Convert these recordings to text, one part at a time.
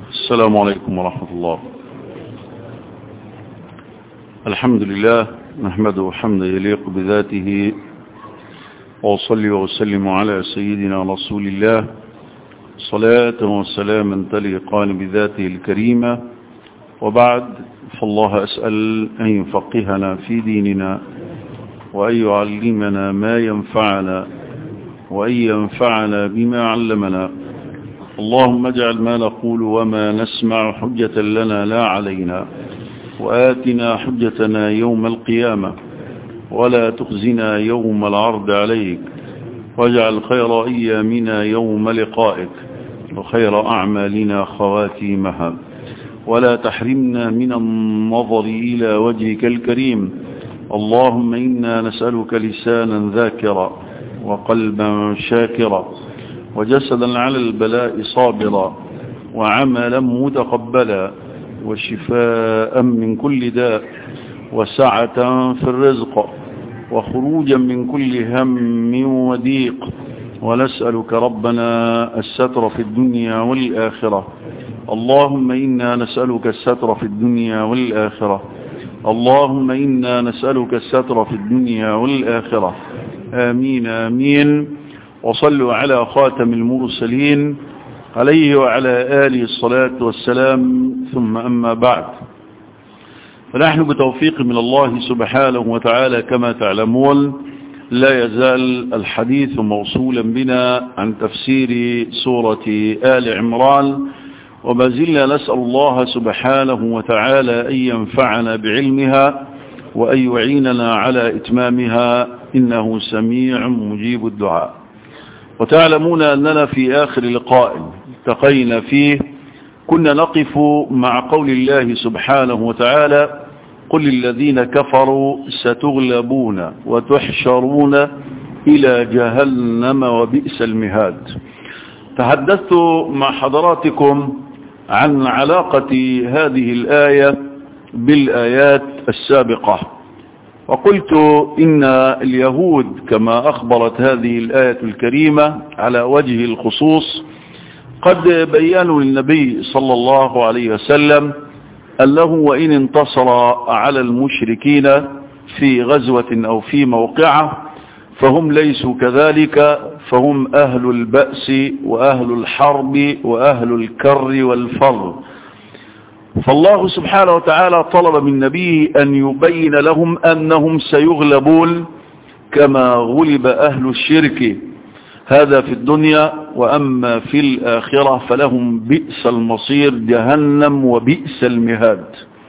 السلام عليكم ورحمة الله الحمد لله نحمده حمدا يليق بذاته وأصلي وأسلم على سيدنا رسول الله صلاة وسلاما تليقان بذاته الكريمة وبعد فالله أسأل أن يفقهنا في ديننا وأن يعلمنا ما ينفعنا وأن ينفعنا بما علمنا اللهم اجعل ما نقول وما نسمع حجة لنا لا علينا وآتنا حجتنا يوم القيامة ولا تخزنا يوم العرض عليك واجعل خير أيامنا يوم لقائك وخير أعمالنا خواتيمها ولا تحرمنا من النظر إلى وجهك الكريم اللهم إنا نسألك لسانا ذاكرا وقلبا شاكرا وجسدا على البلاء صابرا وعملا متقبلا وشفاء من كل داء وسعة في الرزق وخروجا من كل هم وضيق ونسألك ربنا الستر في الدنيا والآخرة اللهم إنا نسألك الستر في الدنيا والآخرة اللهم إنا نسألك الستر في الدنيا والآخرة آمين آمين وصلوا على خاتم المرسلين عليه وعلى آله الصلاة والسلام ثم أما بعد فنحن بتوفيق من الله سبحانه وتعالى كما تعلمون لا يزال الحديث موصولا بنا عن تفسير سورة آل عمران وما زلنا نسأل الله سبحانه وتعالى أن ينفعنا بعلمها وأن يعيننا على إتمامها إنه سميع مجيب الدعاء وتعلمون أننا في آخر لقاء التقينا فيه كنا نقف مع قول الله سبحانه وتعالى قل للذين كفروا ستغلبون وتحشرون إلى جهنم وبئس المهاد تحدثت مع حضراتكم عن علاقة هذه الآية بالآيات السابقة وقلت إن اليهود كما أخبرت هذه الآية الكريمة على وجه الخصوص قد بيّنوا للنبي صلى الله عليه وسلم أنه وإن انتصر على المشركين في غزوة أو في موقعة فهم ليسوا كذلك فهم أهل البأس وأهل الحرب وأهل الكر والفر فالله سبحانه وتعالى طلب من نبيه أن يبين لهم أنهم سيغلبون كما غلب أهل الشرك هذا في الدنيا وأما في الآخرة فلهم بئس المصير جهنم وبئس المهاد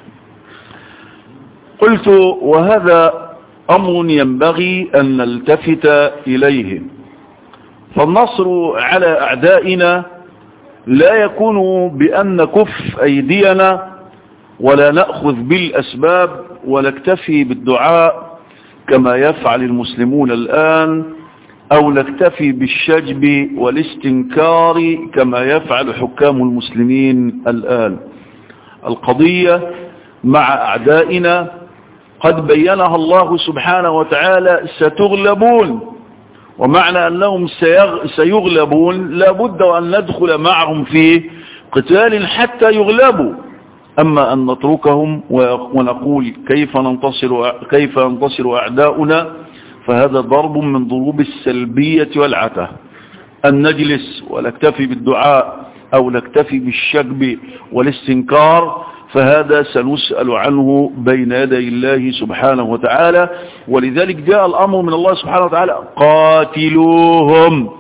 قلت وهذا أمر ينبغي أن نلتفت إليه فالنصر على أعدائنا لا يكون بأن نكف أيدينا ولا نأخذ بالأسباب ولا نكتفي بالدعاء كما يفعل المسلمون الآن أو نكتفي بالشجب والاستنكار كما يفعل حكام المسلمين الآن القضية مع أعدائنا قد بينها الله سبحانه وتعالى ستغلبون ومعنى أنهم سيغلبون لابد أن ندخل معهم في قتال حتى يغلبوا أما أن نتركهم ونقول كيف ننتصر, كيف ينتصر أعداؤنا فهذا ضرب من ضروب السلبية والعته أن نجلس ونكتفي بالدعاء أو نكتفي بالشجب والاستنكار فهذا سنسأل عنه بين يدي الله سبحانه وتعالى ولذلك جاء الأمر من الله سبحانه وتعالى قاتلوهم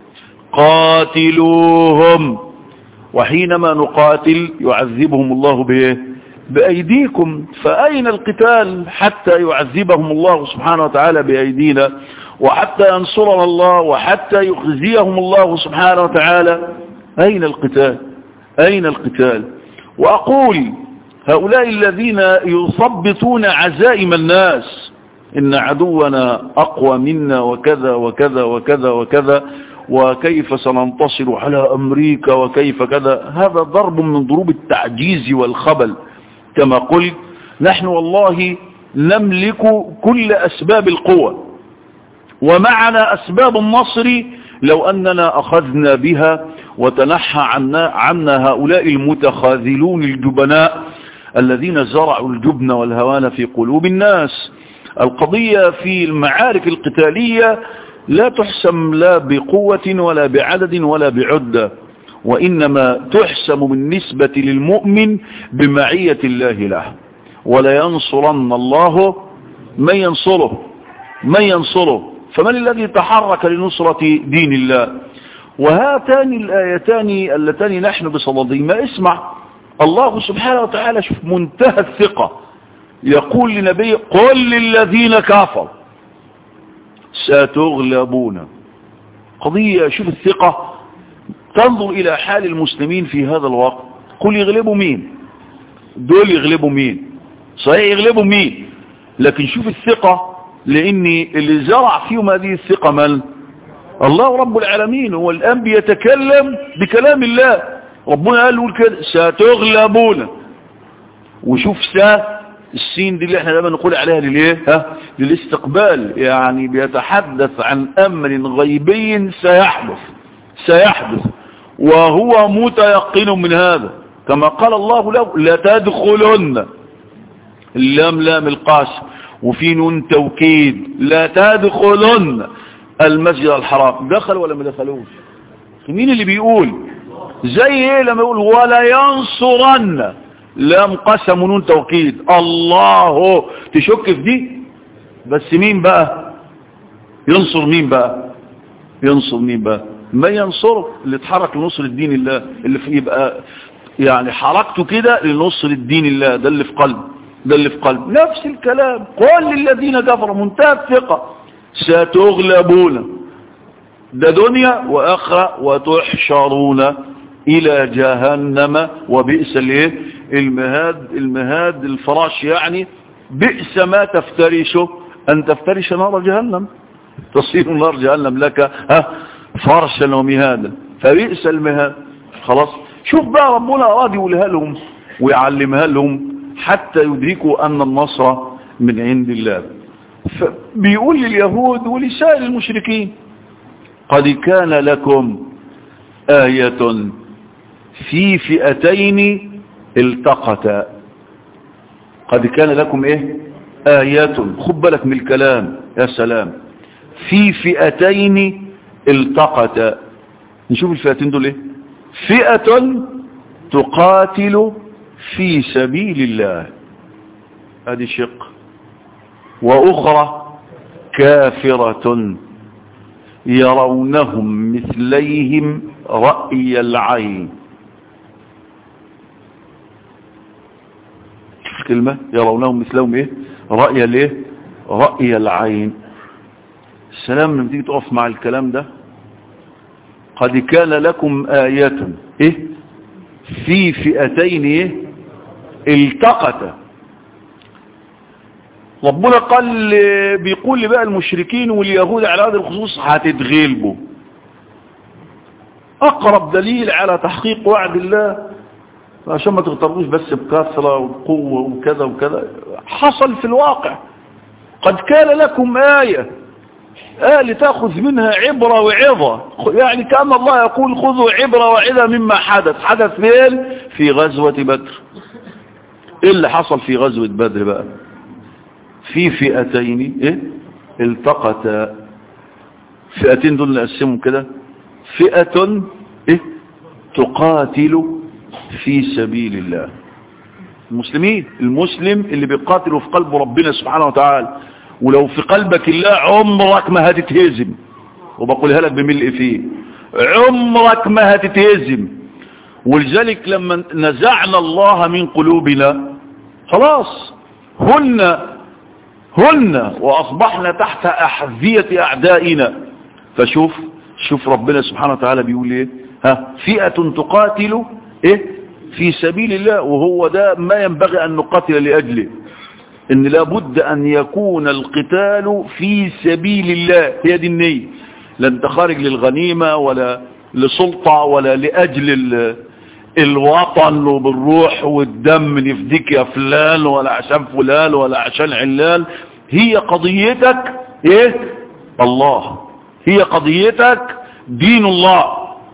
قاتلوهم وحينما نقاتل يعذبهم الله به بأيديكم فأين القتال حتى يعذبهم الله سبحانه وتعالى بأيدينا وحتى ينصرنا الله وحتى يخزيهم الله سبحانه وتعالى أين القتال أين القتال وأقول هؤلاء الذين يثبطون عزائم الناس إن عدونا أقوى منا وكذا وكذا وكذا وكذا وكيف سننتصر على أمريكا وكيف كذا هذا ضرب من ضروب التعجيز والخبل كما قلت نحن والله نملك كل أسباب القوة ومعنا أسباب النصر لو أننا أخذنا بها وتنحى عنا, عنا هؤلاء المتخاذلون الجبناء الذين زرعوا الجبن والهوان في قلوب الناس القضية في المعارك القتالية لا تحسم لا بقوة ولا بعدد ولا بعدة وإنما تحسم بالنسبة للمؤمن بمعية الله له ولا ينصرن الله من ينصره من ينصره فمن الذي تحرك لنصرة دين الله وهاتان الآيتان اللتان نحن بصددهما اسمع الله سبحانه وتعالى شوف منتهى الثقة يقول لنبي قل للذين كافروا ستغلبون قضية شوف الثقة تنظر إلى حال المسلمين في هذا الوقت قل يغلبوا مين دول يغلبوا مين صحيح يغلبوا مين لكن شوف الثقة لأن اللي زرع فيهم هذه الثقة من الله رب العالمين هو الآن بيتكلم بكلام الله ربنا قال له كده ستغلبون وشوف سا السين دي اللي احنا دايما نقول عليها لليه ها للاستقبال يعني بيتحدث عن امر غيبي سيحدث سيحدث وهو متيقن من هذا كما قال الله له لتدخلن اللام لام القاسم وفي نون توكيد لا تدخلن المسجد الحرام دخل ولا ما دخلوش مين اللي بيقول زي ايه لما يقول ولا ينصرن لام قسم ونون توكيد الله تشك في دي بس مين بقى ينصر مين بقى ينصر مين بقى ما ينصر اللي اتحرك لنصر الدين الله اللي في يبقى يعني حركته كده لنصر الدين الله ده اللي في قلب ده اللي في قلب نفس الكلام قل للذين كفروا منتهى الثقة ستغلبون ده دنيا واخره وتحشرون الى جهنم وبئس الايه المهاد المهاد الفراش يعني بئس ما تفترشه ان تفترش نار جهنم تصير نار جهنم لك ها فرشا ومهادا فبئس المهاد خلاص شوف بقى ربنا اراد يقولها لهم ويعلمها لهم حتى يدركوا ان النصر من عند الله بيقول لليهود ولسائر المشركين قد كان لكم آية في فئتين التقتا قد كان لكم ايه آيات خد بالك من الكلام يا سلام في فئتين التقتا نشوف الفئتين دول ايه فئة تقاتل في سبيل الله هذه شق وأخرى كافرة يرونهم مثليهم رأي العين كلمة يرونهم مثلهم ايه رأي الايه رأي العين السلام لما تيجي تقف مع الكلام ده قد كان لكم آية ايه في فئتين ايه التقتا ربنا قال بيقول لبقى المشركين واليهود على هذا الخصوص هتتغلبوا اقرب دليل على تحقيق وعد الله عشان ما تغتروش بس بكثرة وقوة وكذا وكذا حصل في الواقع قد كان لكم آية آية لتأخذ منها عبرة وعظة يعني كان الله يقول خذوا عبرة وعظة مما حدث حدث فين في غزوة بدر ايه اللي حصل في غزوة بدر بقى في فئتين ايه التقتا فئتين دول نقسمهم كده فئة ايه تقاتل في سبيل الله المسلمين المسلم اللي بيقاتلوا في قلب ربنا سبحانه وتعالى ولو في قلبك الله عمرك ما هتتهزم وبقولها لك بملء فيه عمرك ما هتتهزم ولذلك لما نزعنا الله من قلوبنا خلاص هن هن وأصبحنا تحت أحذية أعدائنا فشوف شوف ربنا سبحانه وتعالى بيقول ايه ها فئة تقاتل ايه في سبيل الله وهو ده ما ينبغي أن نقاتل لأجله ان لابد أن يكون القتال في سبيل الله هي دي النية لا انت خارج للغنيمة ولا لسلطة ولا لأجل الوطن وبالروح والدم نفديك يا فلان ولا عشان فلان ولا عشان علان هي قضيتك ايه الله هي قضيتك دين الله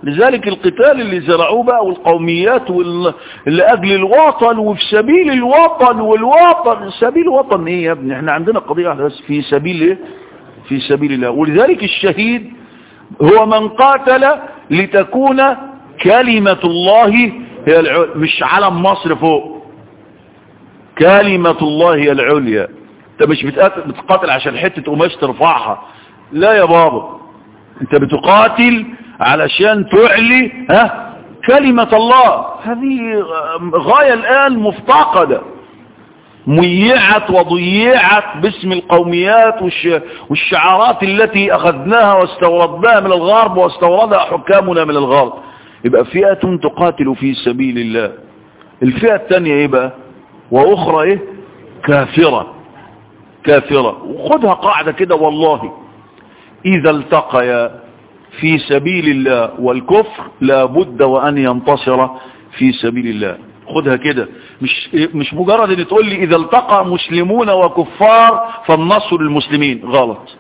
لذلك القتال اللي زرعوه بقى والقوميات وال... لأجل الوطن وفي سبيل الوطن والوطن سبيل الوطن ايه يا ابني احنا عندنا قضية واحدة بس في سبيل ايه في سبيل الله ولذلك الشهيد هو من قاتل لتكون كلمة الله هي العليا مش علم مصر فوق كلمة الله هي العليا انت مش بتقاتل عشان حتة قماش ترفعها لا يا بابا انت بتقاتل علشان تعلي ها كلمة الله هذه غاية الآن مفتقدة ميعت وضيعت باسم القوميات والشعارات التي أخذناها واستوردناها من الغرب واستوردها حكامنا من الغرب يبقى فئة تقاتل في سبيل الله الفئة الثانية ايه بقى واخرى ايه كافرة كافرة وخدها قاعدة كده والله اذا التقيا في سبيل الله والكفر لابد وان ينتصر في سبيل الله خدها كده مش مش مجرد ان تقول لي اذا التقى مسلمون وكفار فالنصر للمسلمين غلط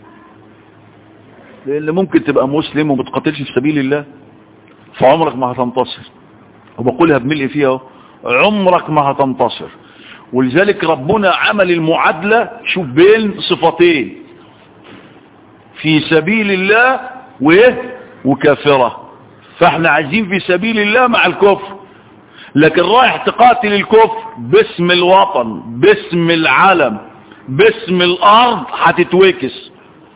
لان ممكن تبقى مسلم وما تقاتلش في سبيل الله فعمرك ما هتنتصر وبقولها بملء فيها عمرك ما هتنتصر ولذلك ربنا عمل المعادلة شوف بين صفتين في سبيل الله وايه وكافرة فاحنا عايزين في سبيل الله مع الكفر لكن رايح تقاتل الكفر باسم الوطن باسم العالم باسم الارض هتتوكس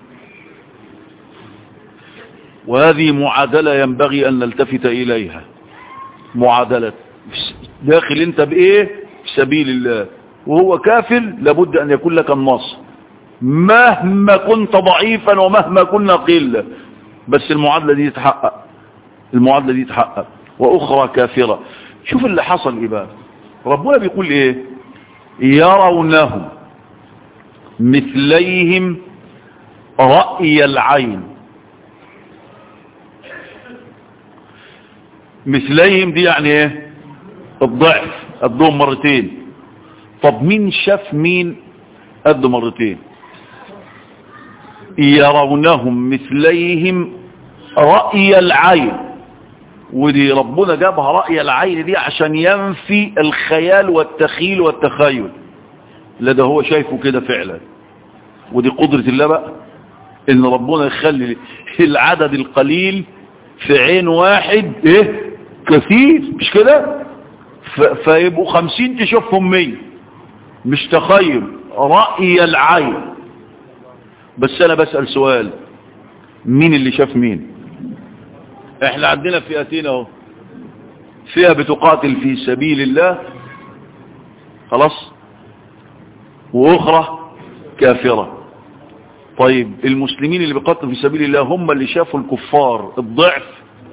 وهذه معادلة ينبغي ان نلتفت اليها معادلة داخل انت بايه في سبيل الله وهو كافر لابد ان يكون لك النصر مهما كنت ضعيفا ومهما كنا قلة بس المعادلة دي تتحقق المعادلة دي تتحقق واخرى كافرة شوف اللي حصل ايه بقى ربنا بيقول ايه يرونهم مثليهم رأي العين مثليهم دي يعني ايه الضعف قدهم مرتين طب مين شاف مين قد مرتين يرونهم مثليهم رأي العين ودي ربنا جابها رأي العين دي عشان ينفي الخيال والتخيل والتخيل لا ده هو شايفه كده فعلا ودي قدرة الله بقى ان ربنا يخلي العدد القليل في عين واحد ايه كثير مش كده فيبقوا خمسين تشوفهم مية مش تخيل رأي العين بس انا بسأل سؤال مين اللي شاف مين احنا عندنا فئتين اهو فئة بتقاتل في سبيل الله خلاص واخرى كافرة طيب المسلمين اللي بيقاتلوا في سبيل الله هم اللي شافوا الكفار الضعف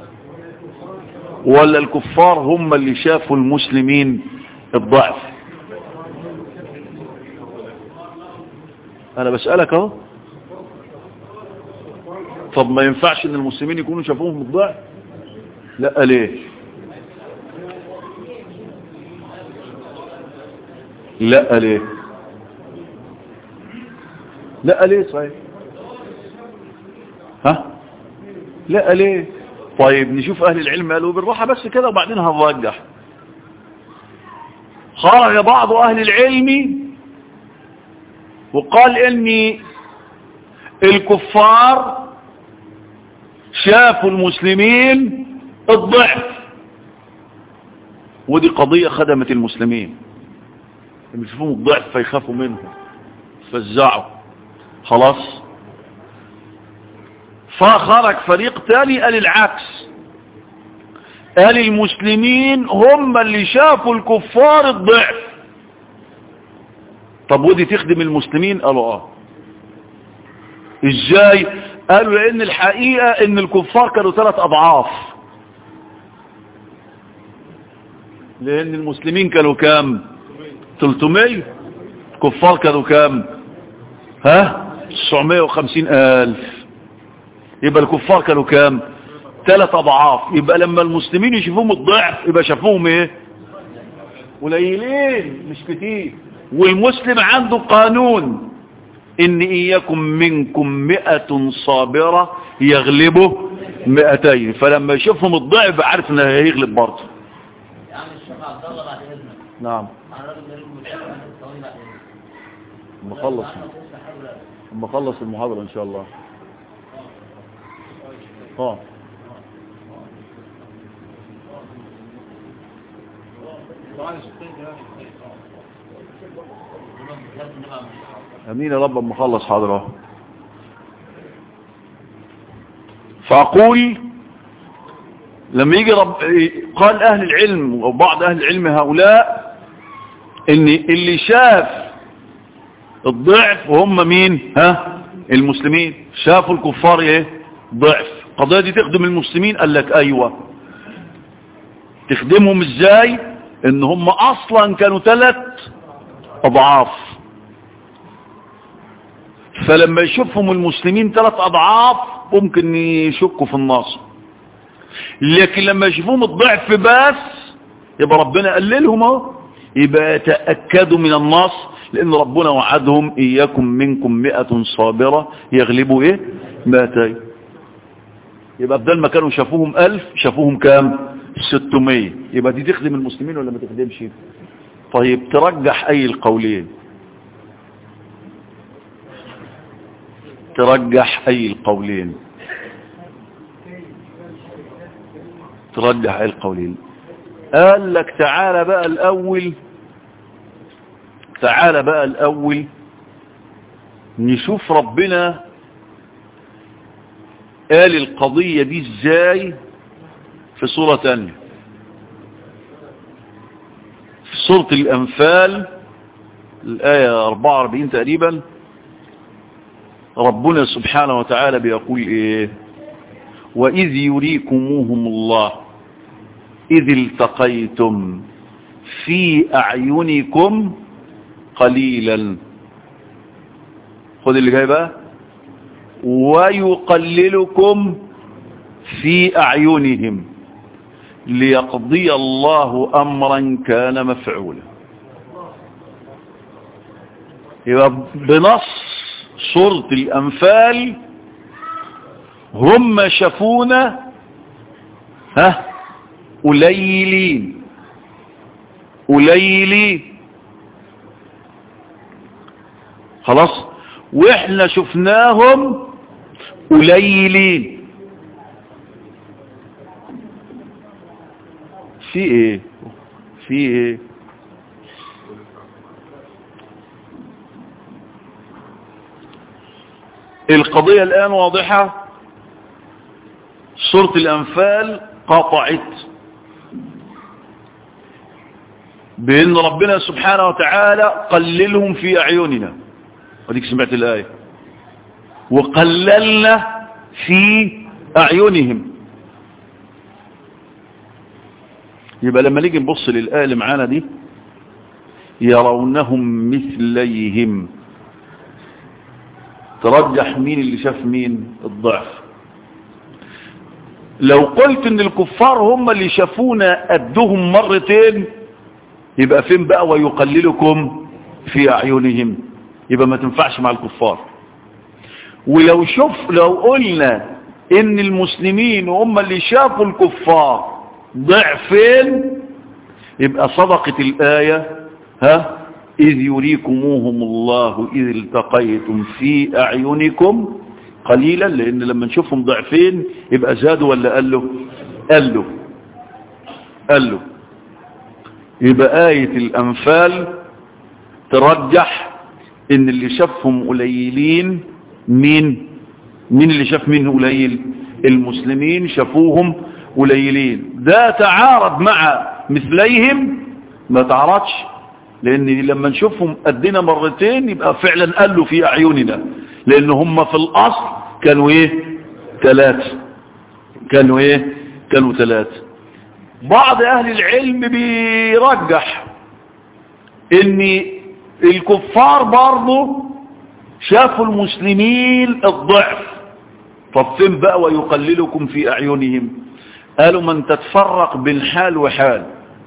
ولا الكفار هم اللي شافوا المسلمين الضعف انا بسألك اهو طب ما ينفعش ان المسلمين يكونوا شافوهم الضعف لا ليه لا ليه لا ليه صحيح ها لا ليه طيب نشوف اهل العلم قالوا بالراحه بس كده وبعدين هنرجح خرج بعض اهل العلم وقال اني الكفار شافوا المسلمين الضعف ودي قضية خدمت المسلمين يشوفون الضعف فيخافوا منهم فزعوا خلاص فخرج فريق تاني قال العكس قال المسلمين هم اللي شافوا الكفار الضعف طب ودي تخدم المسلمين قالوا اه ازاي قالوا لان الحقيقة ان الكفار كانوا ثلاث اضعاف لان المسلمين كانوا كام 300 الكفار كانوا كام ها 950 الف يبقى الكفار كانوا كام ثلاث اضعاف يبقى لما المسلمين يشوفوهم الضعف يبقى شافوهم ايه قليلين مش كتير والمسلم عنده قانون ان اياكم منكم مئة صابرة يغلبه 200 فلما يشوفهم الضعف عارف انه هيغلب برضه يعني الشيخ عبد الله بعد اذنك نعم انا راجل مريض متابع انا ثواني بعد اذنك نخلص لما اخلص المحاضرة ان شاء الله اه امين يا رب اما اخلص حاضره فاقول لما يجي رب قال اهل العلم او بعض اهل العلم هؤلاء ان اللي شاف الضعف هم مين ها المسلمين شافوا الكفار ايه ضعف القضيه دي تخدم المسلمين قال لك ايوه تخدمهم ازاي ان هم اصلا كانوا ثلاث اضعاف فلما يشوفهم المسلمين ثلاث اضعاف ممكن يشكوا في النصر لكن لما يشوفهم الضعف بس يبقى ربنا قللهم اهو يبقى يتأكدوا من النصر لان ربنا وعدهم اياكم منكم مئة صابرة يغلبوا ايه مئتين يبقى بدل ما كانوا شافوهم الف شافوهم كام ستمية يبقى دي تخدم المسلمين ولا ما تخدمش طيب ترجح اي القولين ترجح اي القولين ترجح اي القولين قال لك تعالى بقى الاول تعالى بقى الاول نشوف ربنا قال القضية دي ازاي في سورة تانية في سورة الأنفال الآية 44 تقريبا ربنا سبحانه وتعالى بيقول إيه وإذ يريكموهم الله إذ التقيتم في أعينكم قليلا خذ اللي جاي بقى ويقللكم في أعينهم ليقضي الله أمرا كان مفعولا يبقى بنص سورة الأنفال هم شافونا ها قليلين قليلين خلاص واحنا شفناهم قليلين في ايه في ايه القضية الآن واضحة سورة الأنفال قطعت بأن ربنا سبحانه وتعالى قللهم في أعيننا وديك سمعت الآية وقللنا في أعينهم يبقى لما نيجي نبص للآية اللي معانا دي يرونهم مثليهم ترجح مين اللي شاف مين الضعف لو قلت ان الكفار هم اللي شافونا قدهم مرتين يبقى فين بقى ويقللكم في اعينهم يبقى ما تنفعش مع الكفار ولو شوف لو قلنا ان المسلمين هم اللي شافوا الكفار ضعفين يبقى صدقت الآية ها إذ يريكموهم الله إذ التقيتم في أعينكم قليلا لأن لما نشوفهم ضعفين يبقى زادوا ولا قالوا قالوا قالوا يبقى آية الأنفال ترجح إن اللي شافهم قليلين مين مين اللي شاف مين قليل المسلمين شافوهم قليلين ده تعارض مع مثليهم ما تعارضش لان لما نشوفهم قدنا مرتين يبقى فعلا قالوا في اعيننا لان هم في الاصل كانوا ايه ثلاثة كانوا ايه كانوا ثلاثة بعض اهل العلم بيرجح ان الكفار برضه شافوا المسلمين الضعف طب فين بقى ويقللكم في اعينهم قالوا من تتفرق بين حال وحال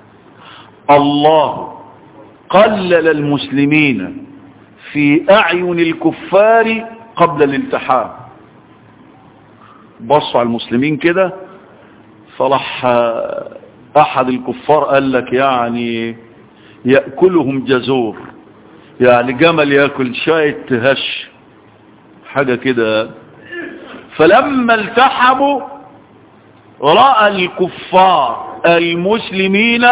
الله قلل المسلمين في أعين الكفار قبل الالتحام بصوا على المسلمين كده فراح احد الكفار قال لك يعني يأكلهم جزور يعني جمل يأكل شاية هش حاجة كده فلما التحموا رأى الكفار المسلمين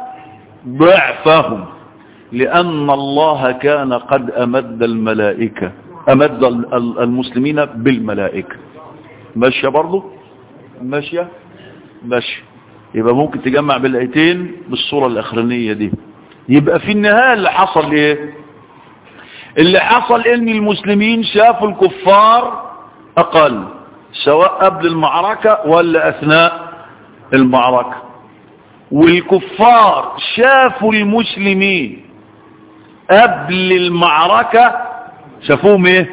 ضعفهم لأن الله كان قد أمد الملائكة أمد المسلمين بالملائكة ماشية برضو ماشية ماشية يبقى ممكن تجمع بالآيتين بالصورة الأخرانية دي يبقى في النهاية اللي حصل ايه اللي حصل ان المسلمين شافوا الكفار اقل سواء قبل المعركة ولا اثناء المعركة والكفار شافوا المسلمين قبل المعركة شافوهم ايه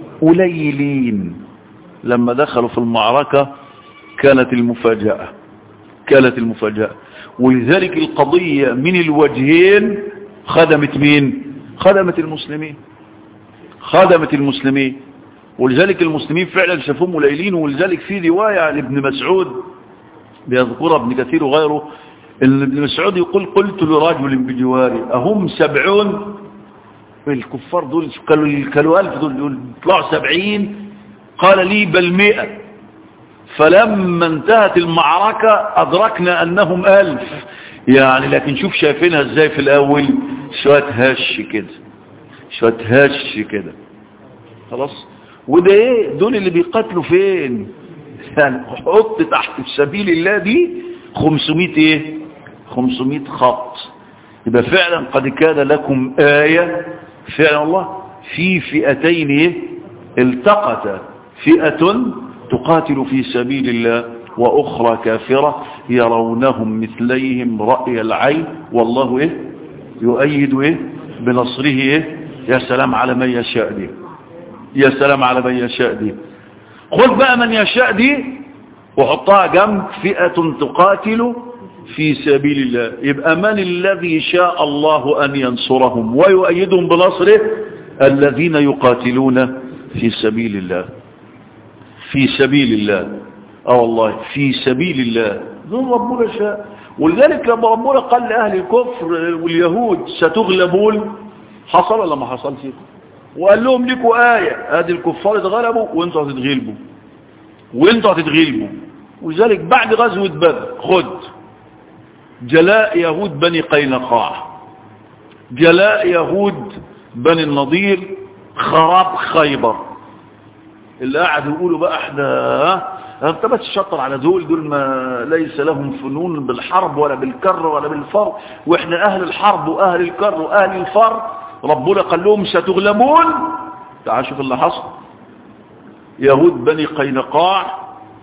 قليلين لما دخلوا في المعركة كانت المفاجأة كانت المفاجأة ولذلك القضية من الوجهين خدمت مين خدمت المسلمين خدمت المسلمين ولذلك المسلمين فعلا شافوهم قليلين ولذلك في رواية عن ابن مسعود بيذكرها ابن كثير وغيره ان ابن مسعود يقول قلت لرجل بجواري اهم سبعون الكفار دول قالوا قالوا الف دول يطلعوا سبعين قال لي بل مئة فلما انتهت المعركة أدركنا أنهم ألف يعني لكن شوف شايفينها ازاي في الأول شوية هش كده شوية هش كده خلاص وده ايه دول اللي بيقاتلوا فين يعني حط تحت سبيل الله دي 500 ايه 500 خط يبقى فعلا قد كان لكم آية فعلا الله في فئتين ايه التقتا فئة تقاتل في سبيل الله وأخرى كافرة يرونهم مثليهم رأي العين والله إيه يؤيد إيه بنصره إيه يا سلام على من يشاء دي يا سلام على من يشاء دي خذ بقى من يشاء دي وحطها جنب فئة تقاتل في سبيل الله يبقى من الذي شاء الله أن ينصرهم ويؤيدهم بنصره الذين يقاتلون في سبيل الله في سبيل الله اه والله في سبيل الله دول ربنا شاء ولذلك لما ربنا قال لأهل الكفر واليهود ستغلبون حصل ولا ما حصلش وقال لهم لكوا آية ادي الكفار اتغلبوا وانتوا هتتغلبوا وانتوا هتتغلبوا ولذلك بعد غزوة بدر خد جلاء يهود بني قينقاع جلاء يهود بني النضير خراب خيبر اللي قاعد يقولوا بقى احنا انت بس شطر على دول دول ما ليس لهم فنون بالحرب ولا بالكر ولا بالفر واحنا اهل الحرب واهل الكر واهل الفر ربنا قال لهم ستغلبون تعال شوف اللي حصل يهود بني قينقاع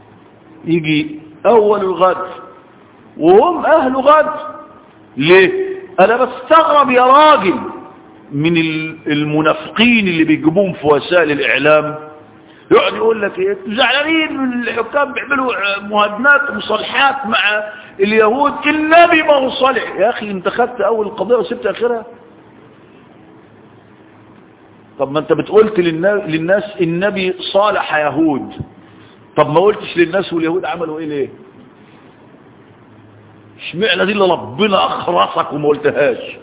يجي اول الغد وهم اهل غد ليه انا بستغرب يا راجل من المنافقين اللي بيجيبوهم في وسائل الاعلام يقعد يقول لك ايه زعلانين من الحكام بيعملوا مهادنات ومصالحات مع اليهود النبي ما هو صالح يا اخي انت خدت اول القضيه وسبت اخرها طب ما انت بتقولت للناس النبي صالح يهود طب ما قلتش للناس واليهود عملوا ايه ليه اشمعنى دي اللي ربنا اخرسك وما قلتهاش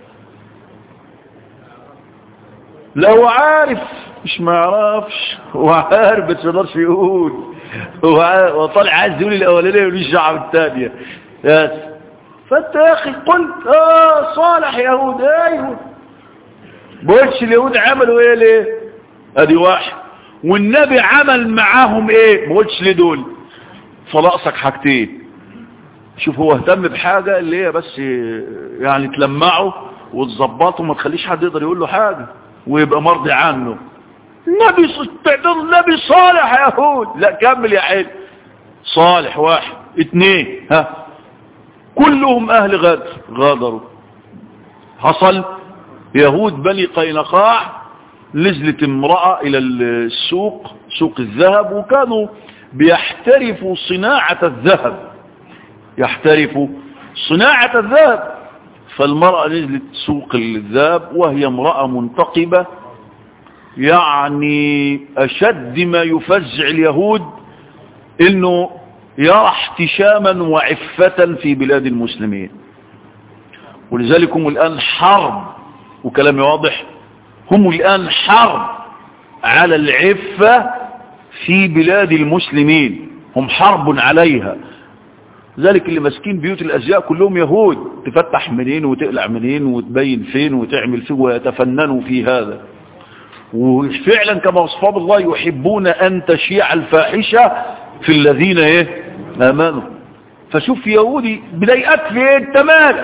لو عارف مش ما يعرفش هو عارف بس ما يقدرش يقول هو طالع عايز يقول الاولانيه وليش دعوه بالثانيه بس فانت يا اخي قلت اه صالح يهود ايوه بقولش اليهود عملوا ايه ليه ادي واحد والنبي عمل معاهم ايه ما قلتش ليه دول فناقصك حاجتين شوف هو اهتم بحاجة اللي هي بس يعني تلمعه وتظبطه وما تخليش حد يقدر يقول له حاجة ويبقى مرضي عنه نبي تعتبر نبي صالح يا يهود لا كمل يا حلو صالح واحد اتنين ها كلهم اهل غدر غادروا حصل يهود بني قينقاع نزلت امرأة الى السوق سوق الذهب وكانوا بيحترفوا صناعة الذهب يحترفوا صناعة الذهب فالمرأة نزلت سوق الذهب وهي امرأة منتقبة يعني أشد ما يفزع اليهود انه يرى احتشاما وعفة في بلاد المسلمين ولذلك هم الآن حرب وكلامي واضح هم الآن حرب على العفة في بلاد المسلمين هم حرب عليها ذلك اللي ماسكين بيوت الأزياء كلهم يهود تفتح منين وتقلع منين وتبين فين وتعمل فيه ويتفننوا في هذا وفعلا كما وصفه الله يحبون أن تشيع الفاحشة في الذين ايه امنوا فشوف يهودي بدايات في ايه انت مالك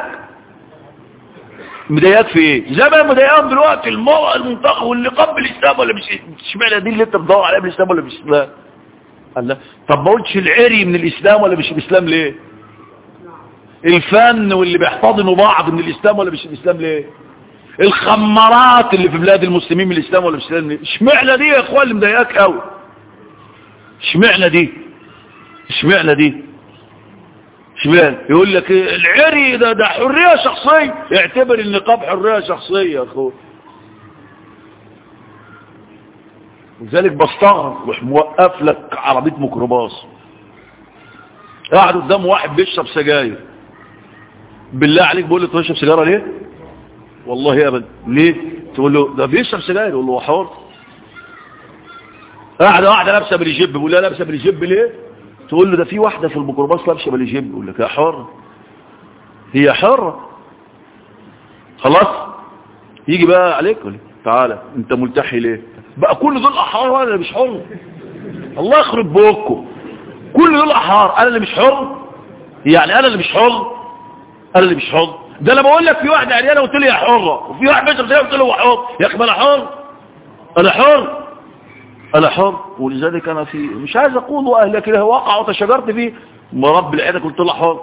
بدايات في ايه زي ما بدايات دلوقتي المرأة المنتخب والنقاب بالاسلام ولا مش اشمعنى دي اللي انت بتدور عليها بالاسلام ولا بالاسلام قال لا طب ما قلتش العري من الاسلام ولا مش الاسلام ليه الفن واللي بيحتضنوا بعض من الاسلام ولا مش الاسلام ليه الخمارات اللي في بلاد المسلمين من الاسلام ولا مش الاسلام ليه اشمعنى دي يا اخوان اللي مضايقاك قوي اشمعنى دي اشمعنى دي اشمعنى يقول لك ايه العري ده ده حرية شخصية يعتبر النقاب حرية شخصية يا اخوان لذلك بستغرب وح موقف لك عربية ميكروباص قاعد قدام واحد بيشرب سجاير بالله عليك بقول له تشرب سيجاره ليه والله ابدا ليه تقول له ده بيشرب سجاير يقول له هو حر قاعده واحده لابسه بالجيب بيقول لها لابسه بالجيب ليه تقول له ده في واحده في الميكروباص لابسه بالجيب يقول لك يا حر هي حره خلاص يجي بقى عليك يقول لك تعالى انت ملتحي ليه بقى كل دول احرار وانا اللي مش حر الله يخرب بوكم كل دول احرار انا اللي مش حر يعني انا اللي مش حر انا اللي مش حر ده انا بقول لك في واحد عريانه قلت لي يا حره وفي واحد بيشرب سجاير قلت له هو حر يا اخي ما انا حر انا حر انا حر ولذلك انا في مش عايز اقول واهل كده واقع وتشجرت فيه رب العيله قلت له حر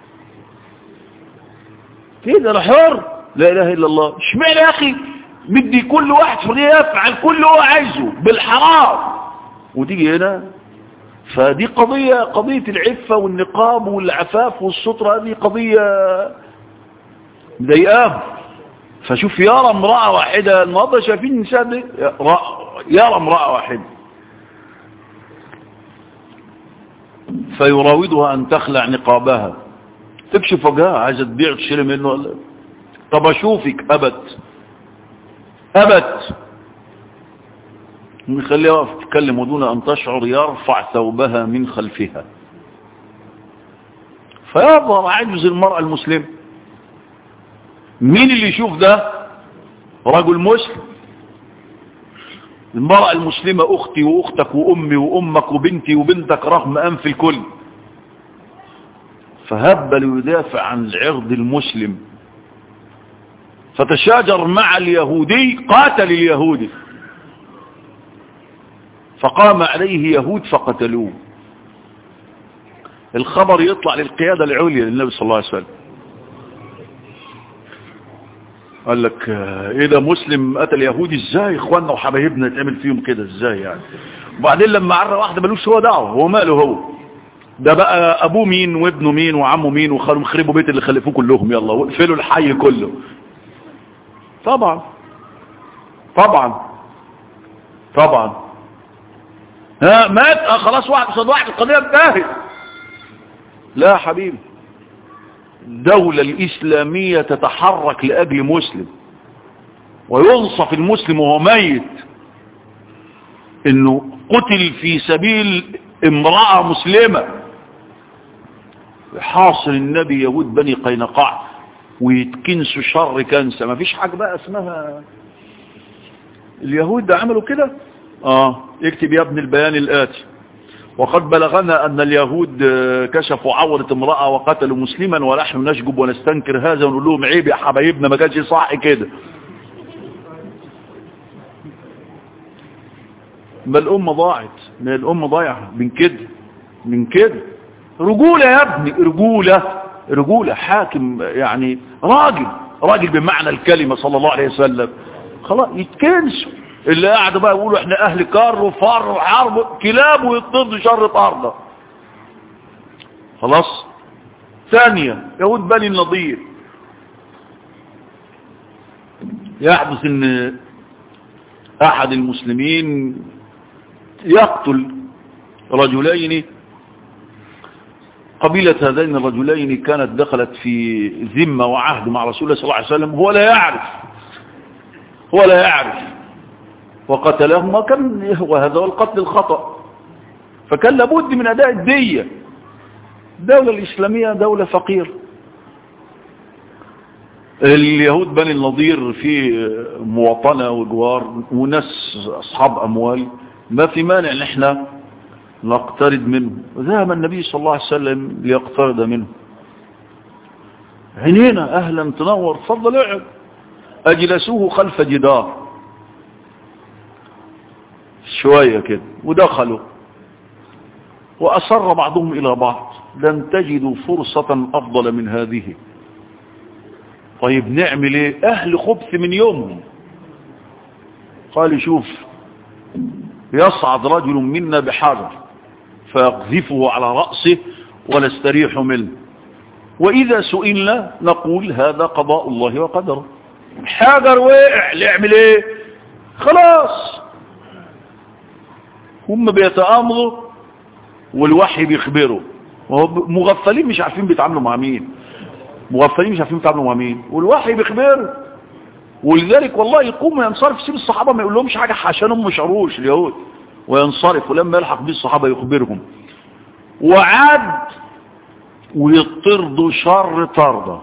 كده انا حر لا اله الا الله اشمعنى يا اخي بدي كل واحد حريه يفعل كل اللي هو عايزه بالحرام وتيجي هنا فدي قضية قضية العفة والنقاب والعفاف والسترة هذه قضية مضايقاهم فشوف يرى امرأة واحدة النهارده شايفين النساء دي يرى امرأة واحدة فيراودها أن تخلع نقابها تكشف وجهها عايزة تبيع وتشتري منه ولا طب أشوفك أبت أبت يخليها تتكلم ودون أن تشعر يرفع ثوبها من خلفها فيظهر عجز المرأة المسلمة مين اللي يشوف ده رجل مسلم المرأة المسلمة أختي وأختك وأمي وأمك وبنتي وبنتك رغم أنف الكل فهب ليدافع عن العرض المسلم فتشاجر مع اليهودي قاتل اليهودي فقام عليه يهود فقتلوه الخبر يطلع للقيادة العليا للنبي صلى الله عليه وسلم قال لك ايه ده مسلم قتل يهودي ازاي اخواننا وحبايبنا يتعمل فيهم كده ازاي يعني وبعدين لما عرى واحده ملوش هو دعوه هو ماله هو ده بقى ابوه مين وابنه مين وعمه مين وخلوا مخربوا بيت اللي خلفوه كلهم يلا واقفلوا الحي كله طبعا طبعا طبعا ها مات آه خلاص واحد قصاد واحد القضيه انتهت لا يا حبيبي الدولة الإسلامية تتحرك لأجل مسلم وينصف المسلم وهو ميت انه قتل في سبيل امرأة مسلمة حاصر النبي يهود بني قينقاع ويتكنسوا شر كنسة ما فيش حاجة بقى اسمها اليهود ده عملوا كده اه اكتب يا ابن البيان الآتي وقد بلغنا أن اليهود كشفوا عورة امرأة وقتلوا مسلما ونحن نشجب ونستنكر هذا ونقول لهم عيب يا حبايبنا ما كانش صح كده ما الأمة ضاعت ما الأمة ضايعة من كده من كده رجولة يا ابني رجولة رجولة حاكم يعني راجل راجل بمعنى الكلمة صلى الله عليه وسلم خلاص يتكنسوا اللي قاعدوا بقى يقولوا احنا اهل كار وفار وحرب كلاب ويطردوا شر طارده خلاص ثانية يهود بني النضير يحدث ان احد المسلمين يقتل رجلين قبيلة هذين الرجلين كانت دخلت في ذمة وعهد مع رسول الله صلى الله عليه وسلم هو لا يعرف هو لا يعرف وقتلهما كان وهذا هو القتل الخطأ فكان لابد من أداء الدية الدولة الإسلامية دولة فقيرة اليهود بني النضير في مواطنة وجوار وناس أصحاب أموال ما في مانع ان احنا نقترض منه ذهب النبي صلى الله عليه وسلم ليقترض منه عينينا أهلا تنور فضل اقعد أجلسوه خلف جدار شوية كده ودخلوا وأصر بعضهم إلى بعض لن تجدوا فرصة أفضل من هذه طيب نعمل ايه أهل خبث من يومهم قال شوف يصعد رجل منا بحجر فيقذفه على رأسه ونستريح منه وإذا سئلنا نقول هذا قضاء الله وقدره حجر وقع نعمل ايه خلاص هم بيتآمروا والوحي بيخبروا مغفلين مش عارفين بيتعاملوا مع مين مغفلين مش عارفين بيتعاملوا مع مين والوحي بيخبروا ولذلك والله يقوم وينصرف سيب الصحابة ما يقول لهمش حاجة عشانهم مش عروش اليهود وينصرف ولما يلحق به الصحابة يخبرهم وعاد ويطردوا شر طردة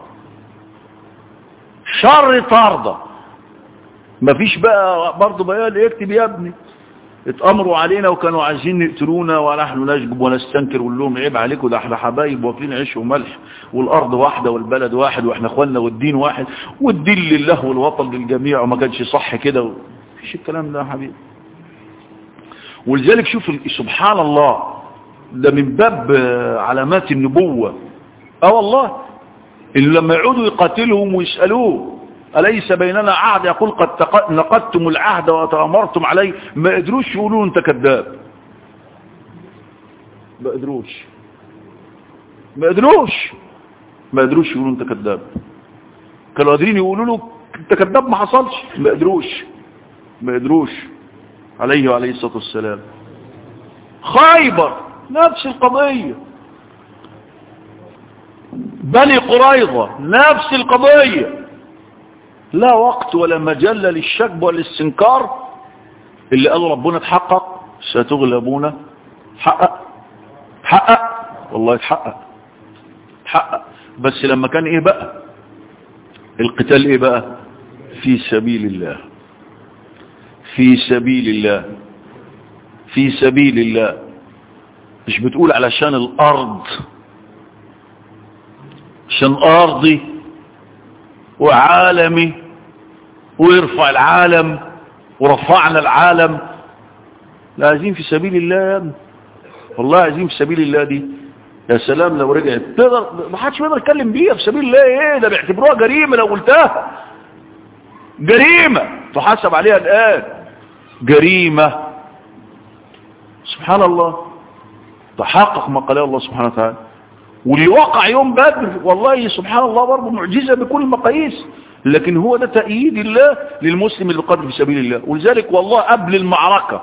شر طردة مفيش بقى برضه بيان يكتب يا ابني اتأمروا علينا وكانوا عايزين نقتلونا ونحن نشجب ونستنكر ونقول لهم عيب عليكم ده احنا حبايب واكلين عيش وملح والارض واحده والبلد واحد واحنا اخواننا والدين واحد والدين لله والوطن للجميع وما كانش صح كده مفيش الكلام ده يا حبيبي ولذلك شوف سبحان الله ده من باب علامات النبوة اه والله اللي لما يعودوا يقاتلهم ويسألوه أليس بيننا عهد يقول قد نقدتم العهد وتأمرتم عليه ما قدروش يقولوا انت كذاب ما قدروش ما قدروش ما قدروش يقولوا انت كذاب كانوا قادرين يقولوا له انت كذاب ما حصلش ما قدروش ما قدروش عليه وعليه الصلاة والسلام خيبر نفس القضية بني قريظة نفس القضية لا وقت ولا مجال للشك ولا الاستنكار اللي قال ربنا تحقق ستغلبون حقق حقق والله يتحقق حقق بس لما كان ايه بقى القتال ايه بقى في سبيل الله في سبيل الله في سبيل الله مش بتقول علشان الارض عشان ارضي وعالمي ويرفع العالم ورفعنا العالم لا عايزين في سبيل الله يا ابني والله عايزين في سبيل الله دي يا سلام لو رجعت تقدر ما حدش يقدر يتكلم بيها في سبيل الله ايه ده بيعتبروها جريمه لو قلتها جريمه تحاسب عليها الان جريمه سبحان الله تحقق ما قاله الله سبحانه وتعالى واللي وقع يوم بدر والله سبحان الله برضه معجزة بكل المقاييس لكن هو ده تأييد الله للمسلم اللي قتل في سبيل الله ولذلك والله قبل المعركة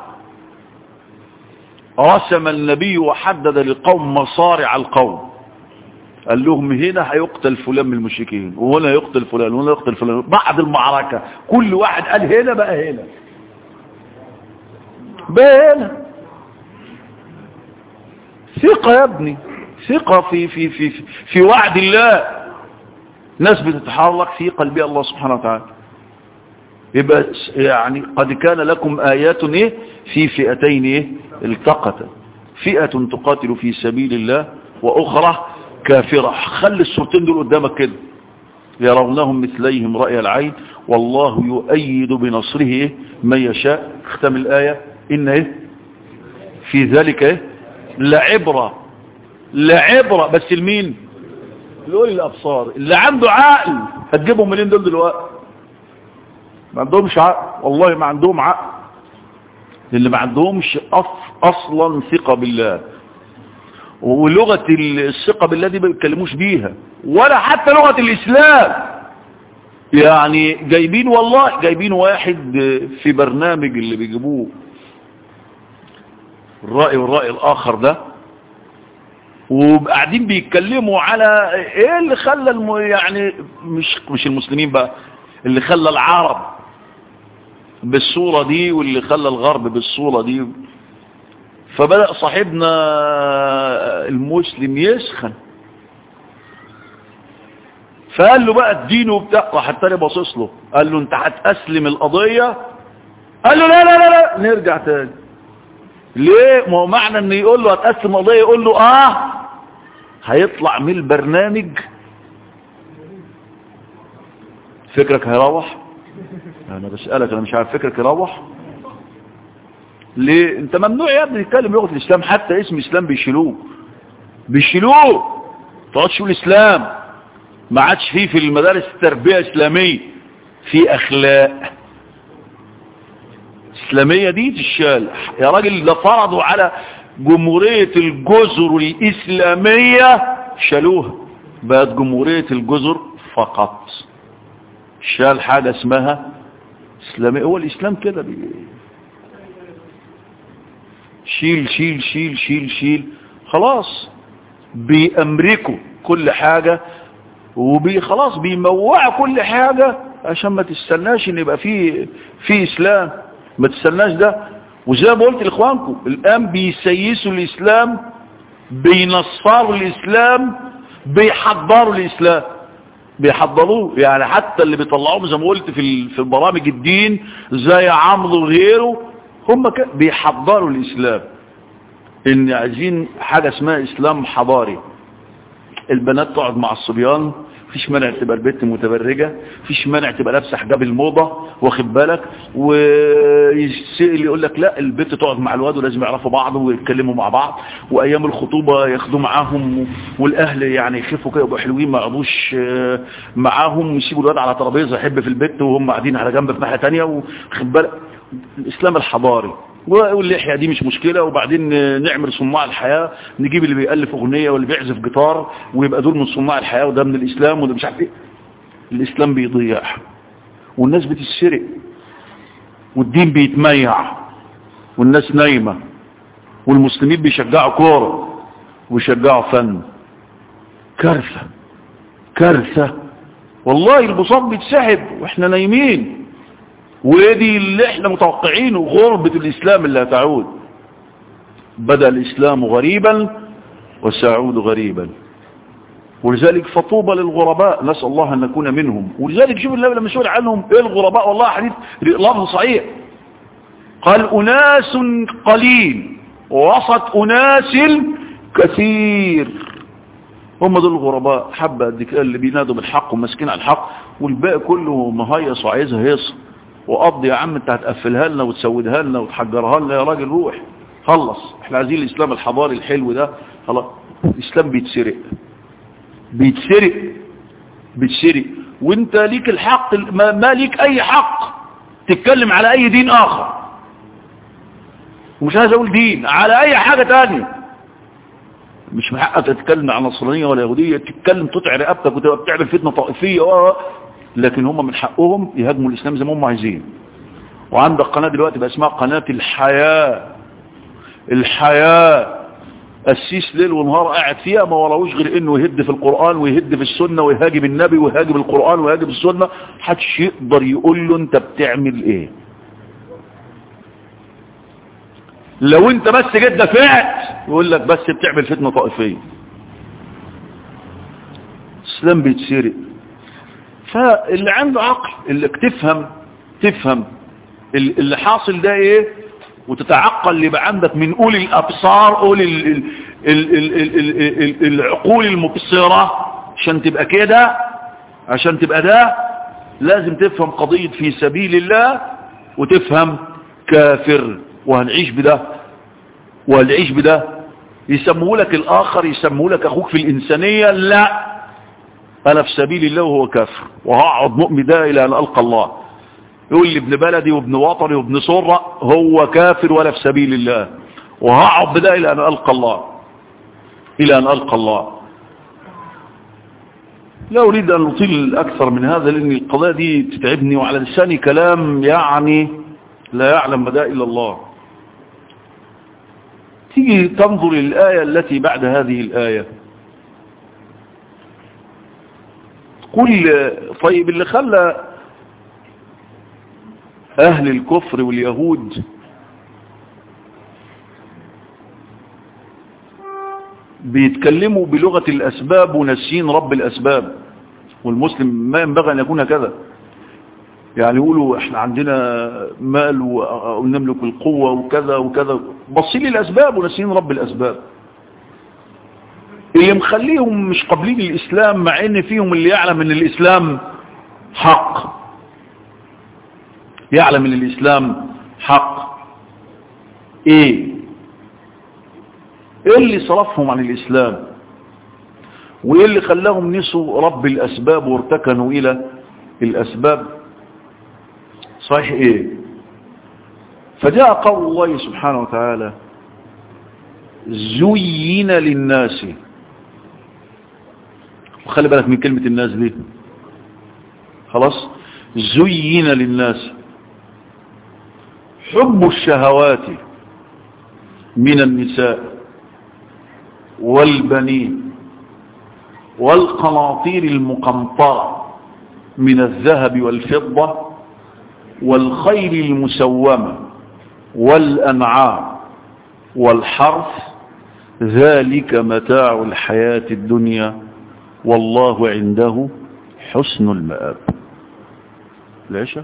رسم النبي وحدد للقوم مصارع القوم قال لهم هنا هيقتل فلان من المشركين وهنا يقتل فلان وهنا يقتل فلان بعد المعركة كل واحد قال هنا بقى هنا بقى هنا ثقة يا ابني ثقة في, في, في, في, في وعد الله ناس بتتحرك في قلب الله سبحانه وتعالى يبقى يعني قد كان لكم آيات إيه في فئتين إيه التقتا فئة تقاتل في سبيل الله وأخرى كافرة خلي الصورتين دول قدامك كده يرونهم مثليهم رأي العين والله يؤيد بنصره إيه من يشاء اختم الآية إن إيه في ذلك إيه لعبرة لعبرة بس المين لأولي الأبصار اللي عنده عقل هتجيبهم منين دول دلوقتي ما عندهمش عقل والله ما عندهم عقل اللي ما عندهمش أصلا ثقة بالله ولغة الثقة بالله دي ما بيتكلموش بيها ولا حتى لغة الإسلام يعني جايبين والله جايبين واحد في برنامج اللي بيجيبوه الرأي والرأي الآخر ده وقاعدين بيتكلموا على ايه اللي خلى الم... يعني مش مش المسلمين بقى اللي خلى العرب بالصورة دي واللي خلى الغرب بالصورة دي فبدأ صاحبنا المسلم يسخن فقال له بقى الدين وبتاع راح التاني باصص له قال له انت هتأسلم القضية قال له لا لا لا لا نرجع تاني ليه ما هو معنى ان يقول له هتقسم القضية يقول له اه هيطلع من البرنامج فكرك هيروح انا بسألك انا مش عارف فكرك يروح ليه انت ممنوع يا ابني تتكلم لغة الاسلام حتى اسم اسلام بيشيلوه بيشيلوه تقعدش تقول اسلام ما عادش فيه في المدارس التربية اسلامية في اخلاق اسلامية دي تشال يا راجل ده فرضوا على جمهورية الجزر الاسلامية شالوها بقت جمهورية الجزر فقط شال حاجة اسمها اسلامية هو الاسلام كده بي... شيل شيل شيل شيل شيل خلاص بيأمركوا كل حاجة وبي خلاص بيموعوا كل حاجة عشان ما تستناش ان يبقى في في اسلام ما تستناش ده وزي ما قلت لاخوانكم الان بيسيسوا الاسلام بينصروا الاسلام بيحضروا الاسلام بيحضروه يعني حتى اللي بيطلعوهم زي ما قلت في في برامج الدين زي عمرو وغيره هم بيحضروا الاسلام ان عايزين حاجة اسمها اسلام حضاري البنات تقعد مع الصبيان فيش مانع تبقى البنت متبرجة فيش مانع تبقى لابسه حجاب الموضة واخد بالك ويسئل يقول لك لا البنت تقعد مع الواد ولازم يعرفوا بعض ويتكلموا مع بعض وايام الخطوبة ياخدوا معاهم والاهل يعني يخفوا كده يبقوا حلوين ما يقعدوش معاهم ويسيبوا الواد على ترابيزه يحب في البيت وهم قاعدين على جنب في ناحيه ثانيه واخد بالك الاسلام الحضاري واللحية دي مش مشكلة وبعدين نعمل صناع الحياة نجيب اللي بيألف اغنية واللي بيعزف جيتار ويبقى دول من صناع الحياة وده من الاسلام وده مش عارف ايه الاسلام بيضيع والناس بتتسرق والدين بيتميع والناس نايمة والمسلمين بيشجعوا كورة ويشجعوا فن كارثة كارثة والله البساط بيتسحب واحنا نايمين ودي اللي احنا متوقعينه غربة الاسلام اللي هتعود بدأ الاسلام غريبا وسيعود غريبا ولذلك فطوبى للغرباء نسأل الله ان نكون منهم ولذلك شوف الله لما سئل عنهم ايه الغرباء والله حديث لفظ صحيح قال اناس قليل وسط اناس كثير هم دول الغرباء حبة قد كده اللي بينادوا بالحق وماسكين على الحق والباقي كله مهيص وعايزها هيص وقضي يا عم انت هتقفلها لنا وتسودها لنا وتحجرها لنا يا راجل روح خلص احنا عايزين الاسلام الحضاري الحلو ده خلاص الاسلام بيتسرق بيتسرق بيتسرق وانت ليك الحق ما, ما ليك اي حق تتكلم على اي دين اخر ومش عايز اقول دين على اي حاجة تانية مش من حقك تتكلم عن نصرانية ولا يهودية تتكلم تطع رقبتك وتبقى بتعمل فتنة طائفية لكن هم من حقهم يهاجموا الإسلام زي ما هم عايزين وعندك قناة دلوقتي بقى اسمها قناة الحياة الحياة السيس ليل ونهار قاعد فيها ما وراهوش غير انه يهد في القرآن ويهد في السنة ويهاجم النبي ويهاجم القرآن ويهاجم السنة محدش يقدر يقول له انت بتعمل ايه لو انت بس جيت دفعت يقول لك بس بتعمل فتنة طائفية الاسلام بيتسرق فاللي عنده عقل اللي تفهم تفهم اللي حاصل ده ايه وتتعقل اللي بقى عندك من اولي الابصار اولي ال ال ال ال ال ال العقول المبصرة عشان تبقى كده عشان تبقى ده لازم تفهم قضية في سبيل الله وتفهم كافر وهنعيش بده وهنعيش بده يسموه لك الاخر يسموه لك اخوك في الانسانية لا انا في سبيل الله وهو كافر وهقعد مؤمن ده الى ان القى الله يقول لي ابن بلدي وابن وطني وابن سرة هو كافر ولا في سبيل الله وهقعد بده الى ان القى الله الى ان القى الله لا اريد ان اطيل اكثر من هذا لان القضايا دي تتعبني وعلى لساني كلام يعني لا يعلم مدى الا الله تيجي تنظر الآية التي بعد هذه الآية كل طيب اللي خلى أهل الكفر واليهود بيتكلموا بلغة الأسباب ونسين رب الأسباب والمسلم ما ينبغي أن يكون كذا يعني يقولوا احنا عندنا مال ونملك القوة وكذا وكذا بصين الأسباب ونسين رب الأسباب اللي مخليهم مش قابلين الإسلام مع ان فيهم اللي يعلم ان الإسلام حق يعلم ان الإسلام حق ايه ايه اللي صرفهم عن الإسلام وايه اللي خلاهم نسوا رب الأسباب وارتكنوا إلى الأسباب صحيح ايه فجاء قول الله سبحانه وتعالى زين للناس وخلي بالك من كلمة الناس دي خلاص زين للناس حب الشهوات من النساء والبنين والقناطير المقنطرة من الذهب والفضة والخيل المسومة والأنعام والحرث ذلك متاع الحياة الدنيا والله عنده حسن المآب العشاء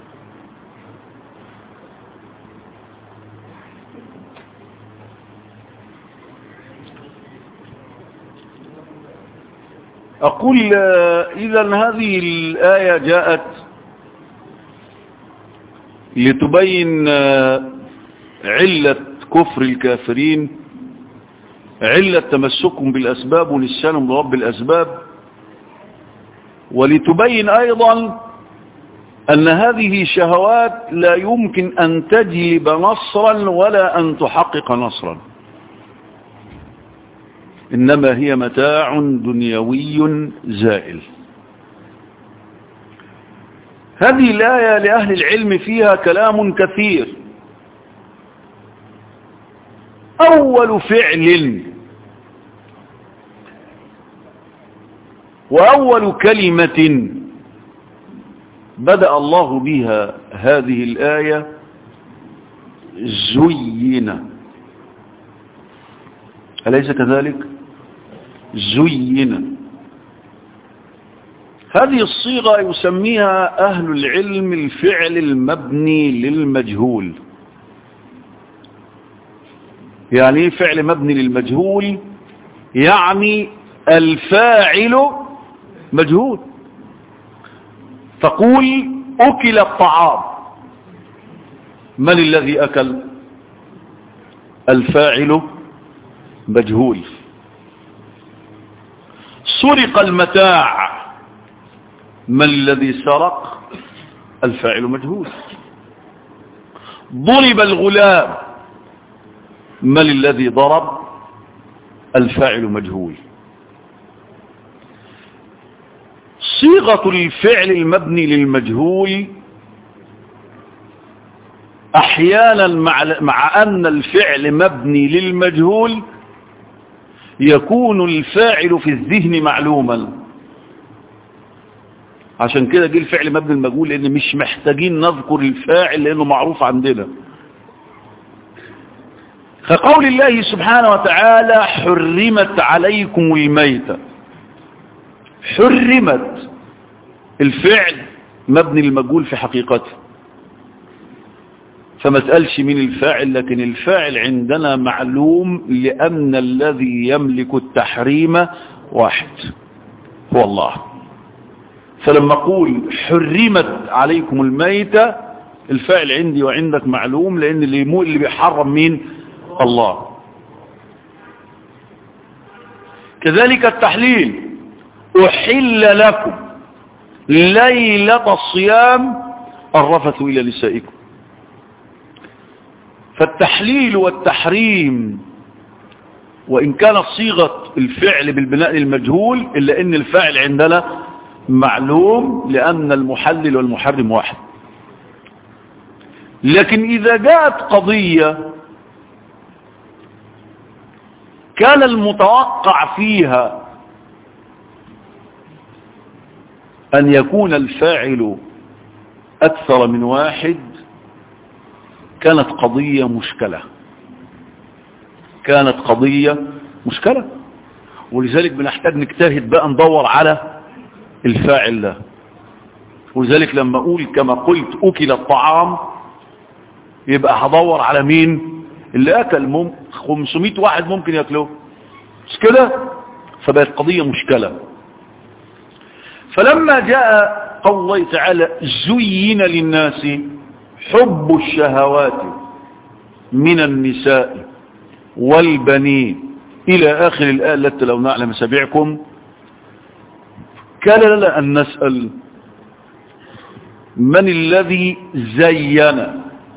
أقول إذا هذه الآية جاءت لتبين علة كفر الكافرين علة تمسكهم بالأسباب ونسيانهم لرب الأسباب ولتبين أيضا أن هذه شهوات لا يمكن أن تجلب نصرا ولا أن تحقق نصرا إنما هي متاع دنيوي زائل هذه الآية لأهل العلم فيها كلام كثير أول فعل وأول كلمة بدأ الله بها هذه الآية زين أليس كذلك زين هذه الصيغة يسميها أهل العلم الفعل المبني للمجهول يعني ايه فعل مبني للمجهول يعني الفاعل مجهول تقول أكل الطعام من الذي أكل الفاعل مجهول سرق المتاع من الذي سرق الفاعل مجهول ضرب الغلام من الذي ضرب الفاعل مجهول صيغة الفعل المبني للمجهول احيانا مع, مع ان الفعل مبني للمجهول يكون الفاعل في الذهن معلوما عشان كده جه الفعل مبني المجهول لان مش محتاجين نذكر الفاعل لانه معروف عندنا كقول الله سبحانه وتعالى حرمت عليكم الميتة حرمت الفعل مبني المجهول في حقيقته فما تقالش مين الفاعل لكن الفاعل عندنا معلوم لأن الذي يملك التحريم واحد هو الله فلما أقول حرمت عليكم الميتة الفاعل عندي وعندك معلوم لأن اللي, مو اللي بيحرم مين الله كذلك التحليل أحل لكم ليلة الصيام الرفث إلى نسائكم فالتحليل والتحريم وإن كانت صيغة الفعل بالبناء للمجهول إلا أن الفاعل عندنا معلوم لأن المحلل والمحرم واحد لكن إذا جاءت قضية كان المتوقع فيها أن يكون الفاعل أكثر من واحد كانت قضية مشكلة كانت قضية مشكلة ولذلك بنحتاج نجتهد بقى ندور على الفاعل ده ولذلك لما أقول كما قلت أكل الطعام يبقى هدور على مين اللي أكل مم 500 واحد ممكن يأكله مش كده فبقت قضية مشكلة فلما جاء قول الله تعالى زين للناس حب الشهوات من النساء والبنين إلى آخر الآية التي لو نعلم سبيعكم كان لنا أن نسأل من الذي زين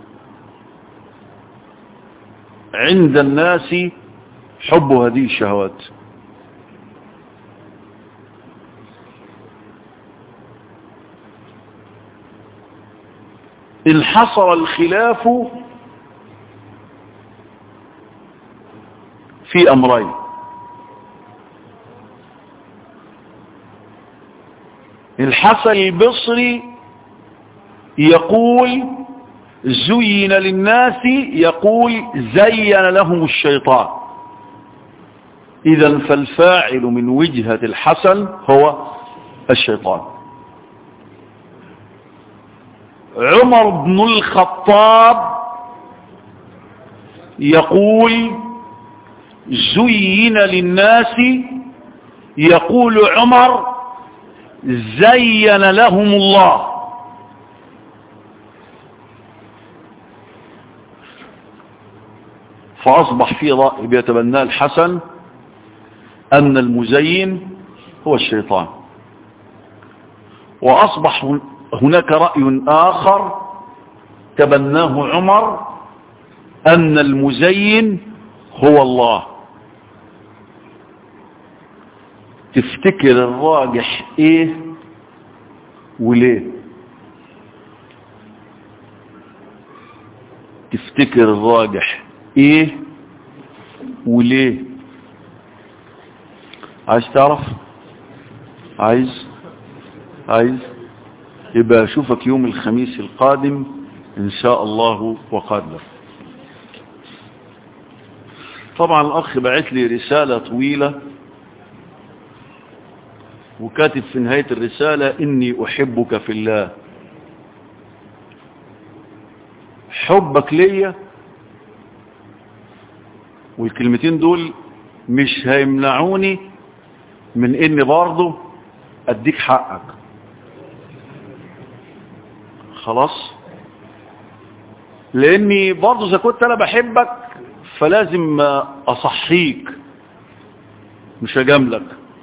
عند الناس حب هذه الشهوات انحصر الخلاف في أمرين الحسن البصري يقول زين للناس يقول زين لهم الشيطان إذا فالفاعل من وجهة الحسن هو الشيطان عمر بن الخطاب يقول زين للناس يقول عمر زين لهم الله فأصبح في رأي بيتبناه الحسن أن المزين هو الشيطان وأصبح هناك رأي آخر تبناه عمر أن المزين هو الله تفتكر الراجح ايه وليه تفتكر الراجح ايه وليه عايز تعرف عايز عايز يبقى اشوفك يوم الخميس القادم ان شاء الله وقدر طبعا الاخ بعت لي رسالة طويلة وكاتب في نهاية الرسالة اني احبك في الله حبك ليا والكلمتين دول مش هيمنعوني من اني برضه اديك حقك خلاص لاني برضه اذا كنت انا بحبك فلازم اصحيك مش هجاملك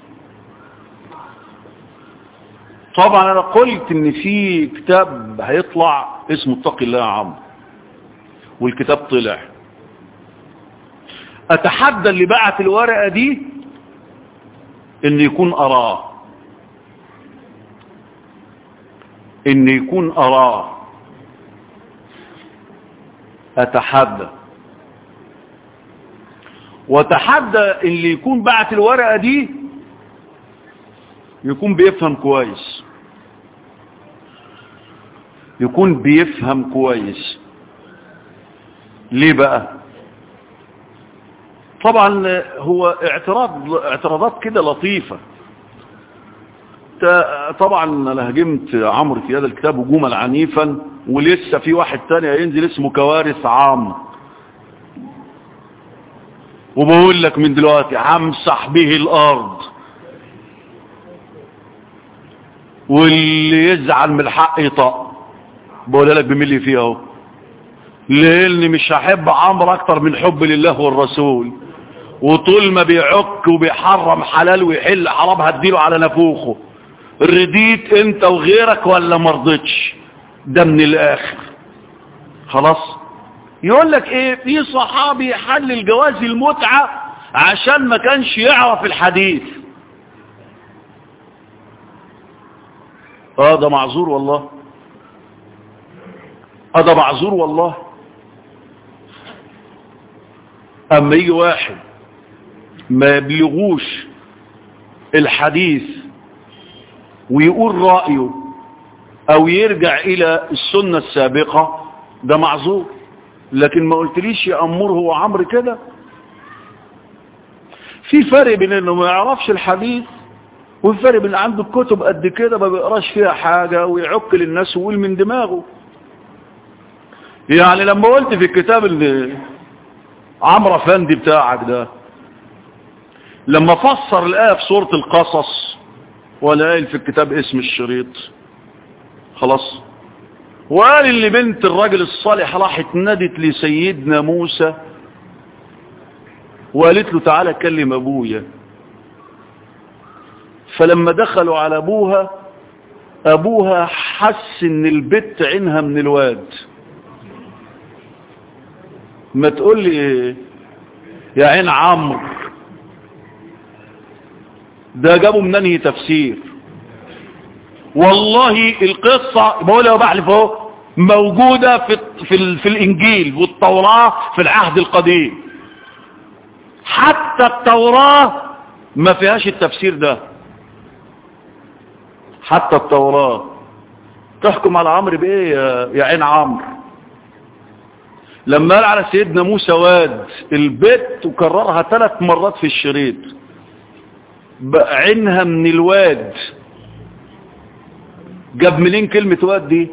طبعا انا قلت ان في كتاب هيطلع اسمه اتقي الله يا عمرو والكتاب طلع اتحدى اللي بعت الورقة دي ان يكون اراه ان يكون اراه اتحدى وتحدى اللي يكون بعت الورقة دي يكون بيفهم كويس يكون بيفهم كويس ليه بقى طبعا هو اعتراض اعتراضات كده لطيفة طبعا انا هجمت عمرو في هذا الكتاب هجوما عنيفا ولسه في واحد تاني هينزل اسمه كوارث عام وبقول لك من دلوقتي همسح به الارض واللي يزعل من الحق يطق بقول لك بملي فيها اهو لاني مش هحب عمرو اكتر من حب لله والرسول وطول ما بيعك وبيحرم حلال ويحل حرام هديله على نفوخه رديت انت وغيرك ولا مرضتش ده من الاخر خلاص يقول لك ايه في صحابي حلل جواز المتعة عشان ما كانش يعرف الحديث اه ده معذور والله اه ده معذور والله اما يجي واحد ما يبلغوش الحديث ويقول رأيه او يرجع الى السنة السابقة ده معذور لكن ما قلتليش يا امور هو عمرو كده في فرق بين انه ما يعرفش الحديث وفي فرق بين عنده كتب قد كده ما بيقراش فيها حاجة ويعك للناس ويقول من دماغه يعني لما قلت في الكتاب اللي عمرو افندي بتاعك ده لما فسر الآية في سورة القصص ولا قال في الكتاب اسم الشريط خلاص وقال اللي بنت الراجل الصالح راحت نادت لسيدنا موسى وقالت له تعالى كلم ابويا فلما دخلوا على ابوها ابوها حس ان البت عينها من الواد ما تقول لي يا عين عمرو ده جابوا من انهي تفسير والله القصة بقول يا بحلف اهو موجودة في, في, في الانجيل والتوراة في العهد القديم حتى التوراة ما فيهاش التفسير ده حتى التوراة تحكم على عمرو بايه يا, يا عين عمرو لما قال على سيدنا موسى واد البت وكررها ثلاث مرات في الشريط بقى عينها من الواد جاب منين كلمة واد دي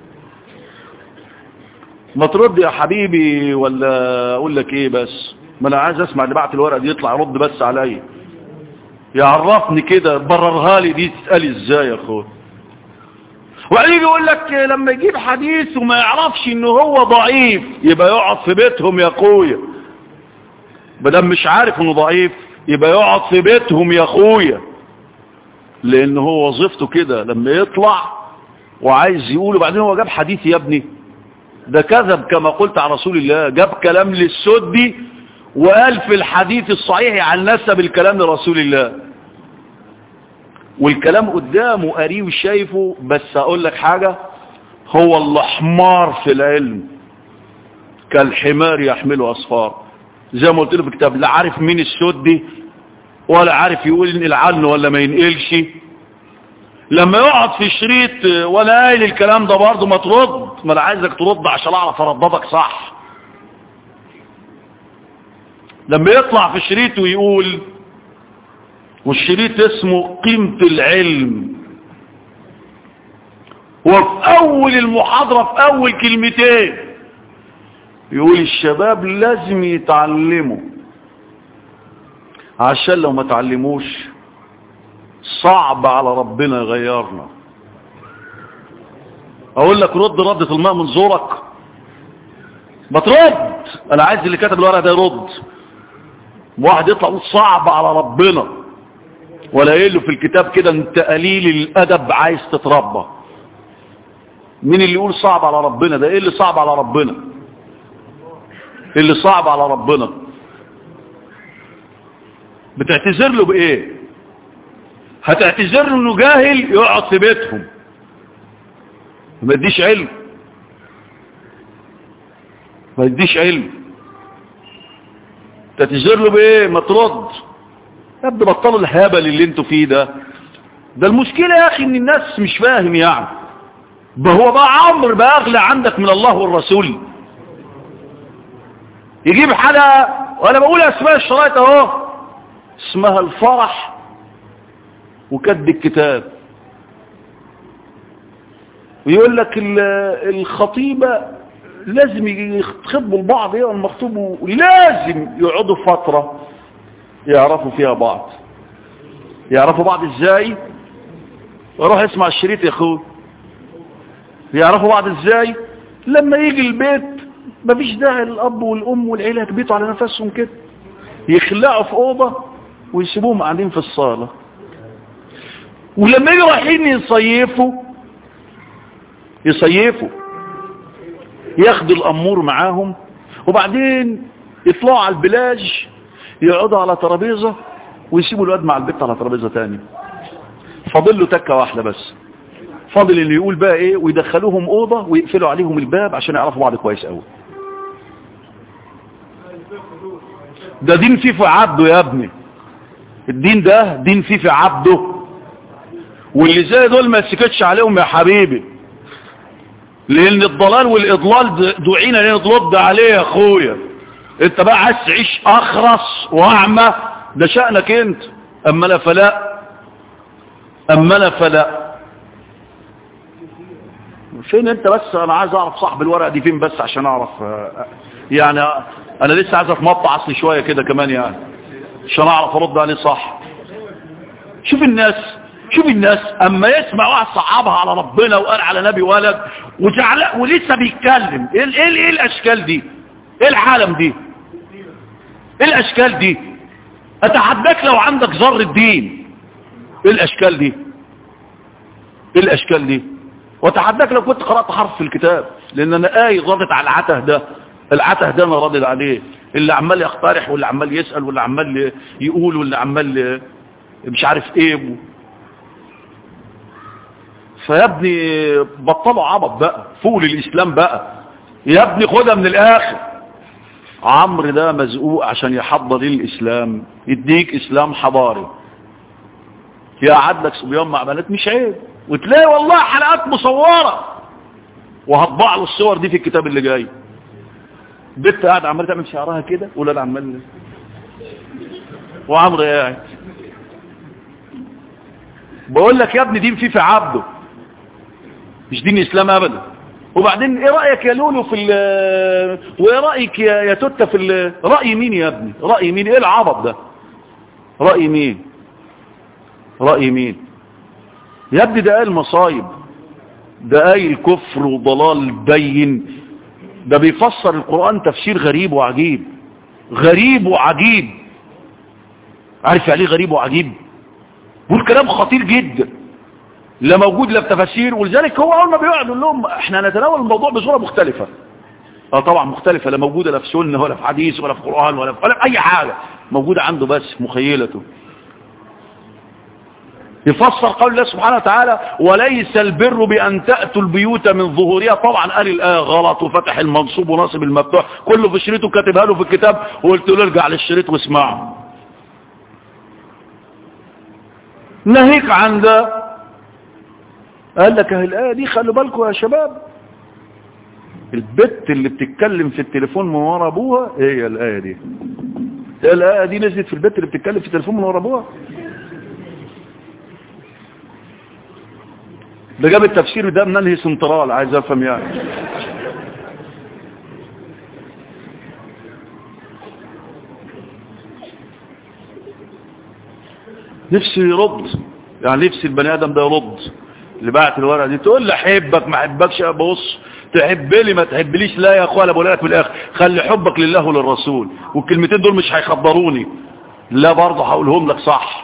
ما ترد يا حبيبي ولا اقول لك ايه بس ما انا عايز اسمع اللي بعت الورقه دي يطلع رد بس عليا يعرفني كده بررها لي دي تسالي ازاي يا اخويا وبعدين يقول لك لما يجيب حديث وما يعرفش ان هو ضعيف يبقى يقعد في بيتهم يا اخويا بدل مش عارف انه ضعيف يبقى يقعد في بيتهم يا اخويا لان هو وظيفته كده لما يطلع وعايز يقول وبعدين هو جاب حديث يا ابني ده كذب كما قلت على رسول الله جاب كلام للسدي وقال في الحديث الصحيح عن نسب الكلام لرسول الله والكلام قدامه قريه وشايفه بس اقول لك حاجة هو الحمار في العلم كالحمار يحمله اصفار زي ما قلت له في الكتاب لا عارف مين السدي ولا عارف يقول ينقل عنه ولا ما ينقلش لما يقعد في شريط ولا قايل الكلام ده برضه ما ترد ما انا عايزك ترد عشان اعرف ارددك صح لما يطلع في شريط ويقول والشريط اسمه قيمة العلم وفي اول المحاضرة في اول كلمتين يقول الشباب لازم يتعلموا عشان لو ما تعلموش صعب على ربنا يغيرنا اقول لك رد ردة الماء من زورك ما ترد انا عايز اللي كتب الورقه ده يرد واحد يطلع يقول صعب على ربنا ولا يقول له في الكتاب كده انت قليل الادب عايز تتربى مين اللي يقول صعب على ربنا ده ايه اللي صعب على ربنا إيه اللي صعب على ربنا بتعتذر له بايه هتعتذر له انه جاهل يقعد في بيتهم ما يديش علم ما يديش علم تعتذر له بايه ما ترد يا ابني بطلوا الهبل اللي انتوا فيه ده ده المشكلة يا اخي ان الناس مش فاهم يعني هو بقى عمر بقى اغلى عندك من الله والرسول يجيب حاجة وانا بقول اسماء الشرايط اهو اسمها الفرح وكد الكتاب ويقول لك الخطيبة لازم يخطبوا البعض ايه المخطوب لازم يقعدوا فترة يعرفوا فيها بعض يعرفوا بعض ازاي وروح اسمع الشريط يا اخوي يعرفوا بعض ازاي لما يجي البيت مفيش داعي للاب والام والعيله يكبتوا على نفسهم كده يخلعوا في اوضه ويسيبوهم قاعدين في الصاله ولما يجوا رايحين يصيفوا يصيفوا ياخدوا الامور معاهم وبعدين يطلعوا على البلاج يقعدوا على ترابيزه ويسيبوا الواد مع البت على ترابيزه تاني فاضل له تكه واحده بس فاضل اللي يقول بقى ايه ويدخلوهم اوضه ويقفلوا عليهم الباب عشان يعرفوا بعض كويس قوي ده دين فيه في عبده يا ابني الدين ده دين فيه في عبده واللي زي دول ما تسكتش عليهم يا حبيبي لان الضلال والاضلال دعينا نرد عليه يا اخويا انت بقى عايز تعيش اخرس واعمى ده شأنك انت اما لا فلا اما لا فلا فين انت بس انا عايز اعرف صاحب الورقه دي فين بس عشان اعرف آه، يعني انا لسه عايز اتمطع اصلي شويه كده كمان يعني عشان اعرف ارد عليه صح شوف الناس شوف الناس اما يسمع واحد صعبها على ربنا وقال على نبي ولد وجعل ولسه بيتكلم ايه ايه ايه الاشكال دي ايه العالم دي ايه الاشكال دي اتحداك لو عندك ذره دين ايه الاشكال دي ايه الاشكال دي واتحداك لو كنت قرات حرف في الكتاب لان انا اي ردت على العته ده العته ده انا ردد عليه اللي عمال يقترح واللي عمال يسال واللي عمال يقول واللي عمال مش عارف ايه فيا ابني بطلوا عبط بقى فوق للاسلام بقى يا ابني خدها من الاخر عمرو ده مزقوق عشان يحضر الاسلام يديك اسلام حضاري يقعد لك صبيان مع بنات مش عيب وتلاقي والله حلقات مصوره وهطبع له الصور دي في الكتاب اللي جاي بنت قاعده عماله تعمل شعرها كده ولا ده عمال وعمرو قاعد بقول لك يا ابني دين فيه في عبده مش دين اسلام ابدا وبعدين ايه رايك يا لولو في ال وايه رايك يا يا توته في ال راي مين يا ابني راي مين ايه العبط ده راي مين راي مين يا ابني ده قال مصايب ده قايل كفر وضلال بين ده بيفسر القرآن تفسير غريب وعجيب غريب وعجيب عارف يعني غريب وعجيب بيقول كلام خطير جدا لا موجود لا في تفاسير ولذلك هو اول ما بيقعد يقول لهم احنا نتناول الموضوع بصوره مختلفه اه طبعا مختلفه لا موجوده لا في سنه ولا في حديث ولا في قران ولا في, ولا في اي حاجه موجوده عنده بس مخيلته يفسر قول الله سبحانه وتعالى وليس البر بأن تأتوا البيوت من ظهورها طبعا قال الآية غلط وفتح المنصوب وناصب المفتوح كله في شريطه كاتبها له في الكتاب وقلت له ارجع للشريط واسمعه ناهيك عن ده قال لك اهي الآية دي خلوا بالكم يا شباب البت اللي بتتكلم في التليفون من ورا ابوها هي الآية دي الآية دي نزلت في البت اللي بتتكلم في التليفون من ورا ابوها ده جاب التفسير ده من انهي سنترال عايز افهم يعني نفسي يرد يعني نفسي البني ادم ده يرد اللي بعت الورقه دي تقول لي احبك ما احبكش بص تحب لي ما تحبليش لا يا اخويا انا بقول لك في الاخر خلي حبك لله وللرسول والكلمتين دول مش هيخبروني لا برضه هقولهم لك صح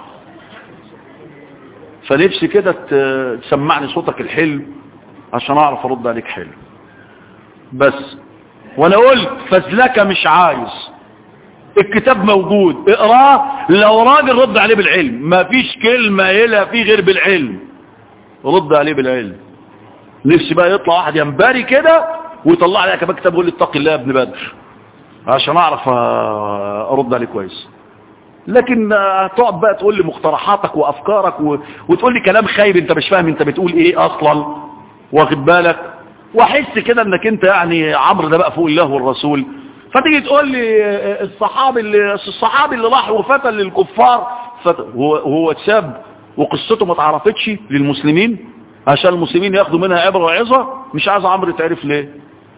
فنفسي كده تسمعني صوتك الحلو عشان اعرف ارد عليك حلو بس وانا قلت فزلكه مش عايز الكتاب موجود اقراه لو راجل رد عليه بالعلم ما فيش كلمة يلا فيه غير بالعلم رد عليه بالعلم نفسي بقى يطلع واحد ينباري كده ويطلع لي كمان كتاب يقول لي اتق الله يا ابن بدر عشان اعرف ارد عليه كويس لكن تقعد بقى تقول لي مقترحاتك وافكارك و... وتقول لي كلام خايب انت مش فاهم انت بتقول ايه اصلا واخد بالك واحس كده انك انت يعني عمرو ده بقى فوق الله والرسول فتيجي تقول لي الصحابي اللي الصحابي اللي راح وفتن للكفار فت... هو هو اتساب وقصته ما اتعرفتش للمسلمين عشان المسلمين ياخدوا منها عبره وعظه مش عايز عمرو تعرف ليه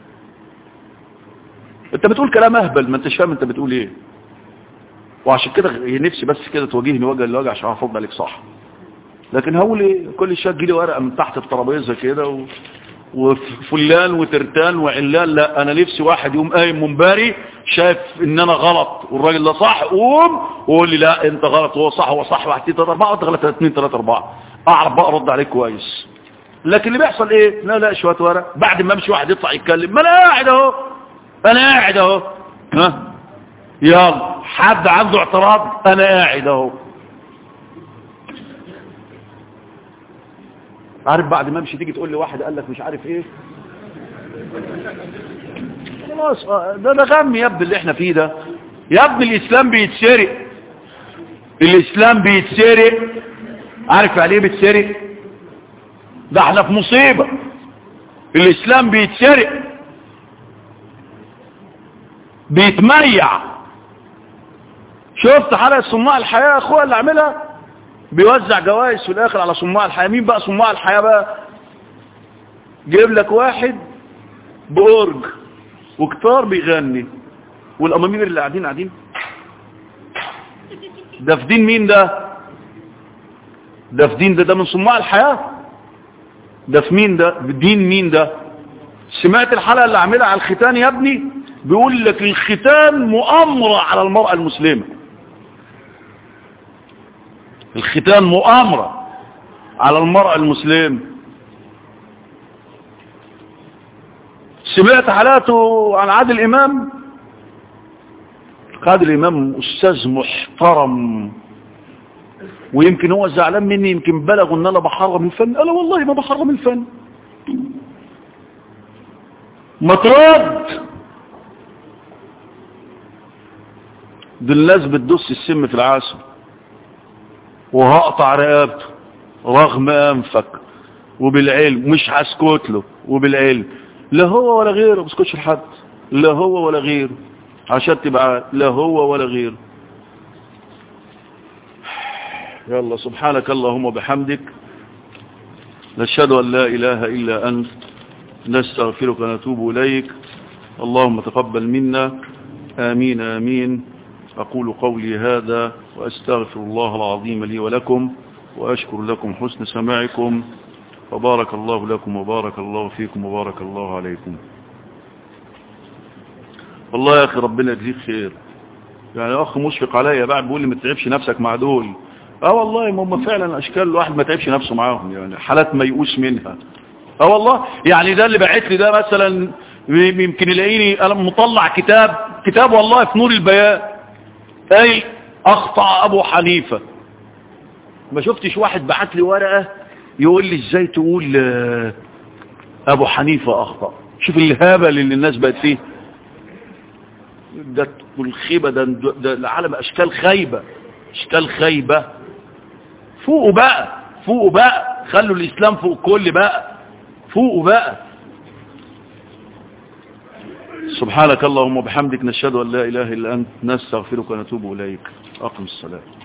انت بتقول كلام اهبل ما انتش فاهم انت بتقول ايه وعشان كده نفسي بس كده توجهني وجه لوجه عشان افضل عليك صح لكن هقول ايه كل شويه تجي لي ورقه من تحت الترابيزه كده و... وفلان وترتان وعلان لا انا نفسي واحد يقوم قايم منباري شايف ان انا غلط والراجل ده صح قوم وقول لي لا انت غلط وهو صح هو صح واحد 2 3 4 وانت غلط 2 3 4 اعرف بقى ارد عليك كويس لكن اللي بيحصل ايه لا لا شويه ورق بعد ما امشي واحد يطلع يتكلم ما انا قاعد اهو انا قاعد اهو ها يلا حد عنده اعتراض انا قاعد اهو عارف بعد ما امشي تيجي تقول لي واحد قال لك مش عارف ايه خلاص ده ده غم يا ابني اللي احنا فيه ده يا ابني الاسلام بيتسرق الاسلام بيتسرق عارف يعني ايه بيتسرق ده احنا في مصيبة الاسلام بيتسرق بيتميع شفت حلقة صناع الحياة يا اخويا اللي عاملها بيوزع جوائز في الاخر على صناع الحياة مين بقى صناع الحياة بقى جايب لك واحد بأورج وكتار بيغني والامامير اللي قاعدين قاعدين ده في دين مين ده ده في دين ده ده من صناع الحياة ده في مين ده في دين مين ده سمعت الحلقة اللي عاملها على الختان يا ابني بيقول لك الختان مؤامرة على المرأة المسلمة الختان مؤامرة على المرأة المسلمة سمعت حالاته عن عادل امام عادل امام استاذ محترم ويمكن هو زعلان مني يمكن بلغوا ان انا بحرم الفن انا والله ما بحرم الفن ما ترد دول الناس بتدس السم في العسل وهقطع رقبته رغم انفك وبالعلم مش هسكت له وبالعلم لا هو ولا غيره ما بسكتش لحد لا هو ولا غيره عشان تبقى لا هو ولا غيره يلا سبحانك اللهم وبحمدك نشهد أن لا إله إلا أنت نستغفرك ونتوب إليك اللهم تقبل منا آمين آمين أقول قولي هذا وأستغفر الله العظيم لي ولكم وأشكر لكم حسن سماعكم وبارك الله لكم وبارك الله فيكم وبارك الله عليكم والله يا أخي ربنا يجزيك خير يعني أخ مشفق عليا بعد بيقول لي ما تتعبش نفسك مع دول اه والله ما هم فعلا اشكال الواحد ما تعبش نفسه معاهم يعني حالات ميؤوس منها اه والله يعني ده اللي بعت لي ده مثلا يمكن يلاقيني انا مطلع كتاب كتاب والله في نور البيان اي اخطا ابو حنيفه ما شفتش واحد بعت لي ورقه يقول لي ازاي تقول آه، ابو حنيفه اخطا شوف الهبل اللي الناس بقت فيه ده الخيبه ده, ده العالم اشكال خايبه اشكال خايبه فوقوا بقى فوقوا بقى خلوا الاسلام فوق كل بقى فوقوا بقى سبحانك اللهم وبحمدك نشهد ان لا اله الا انت نستغفرك ونتوب اليك اقم الصلاه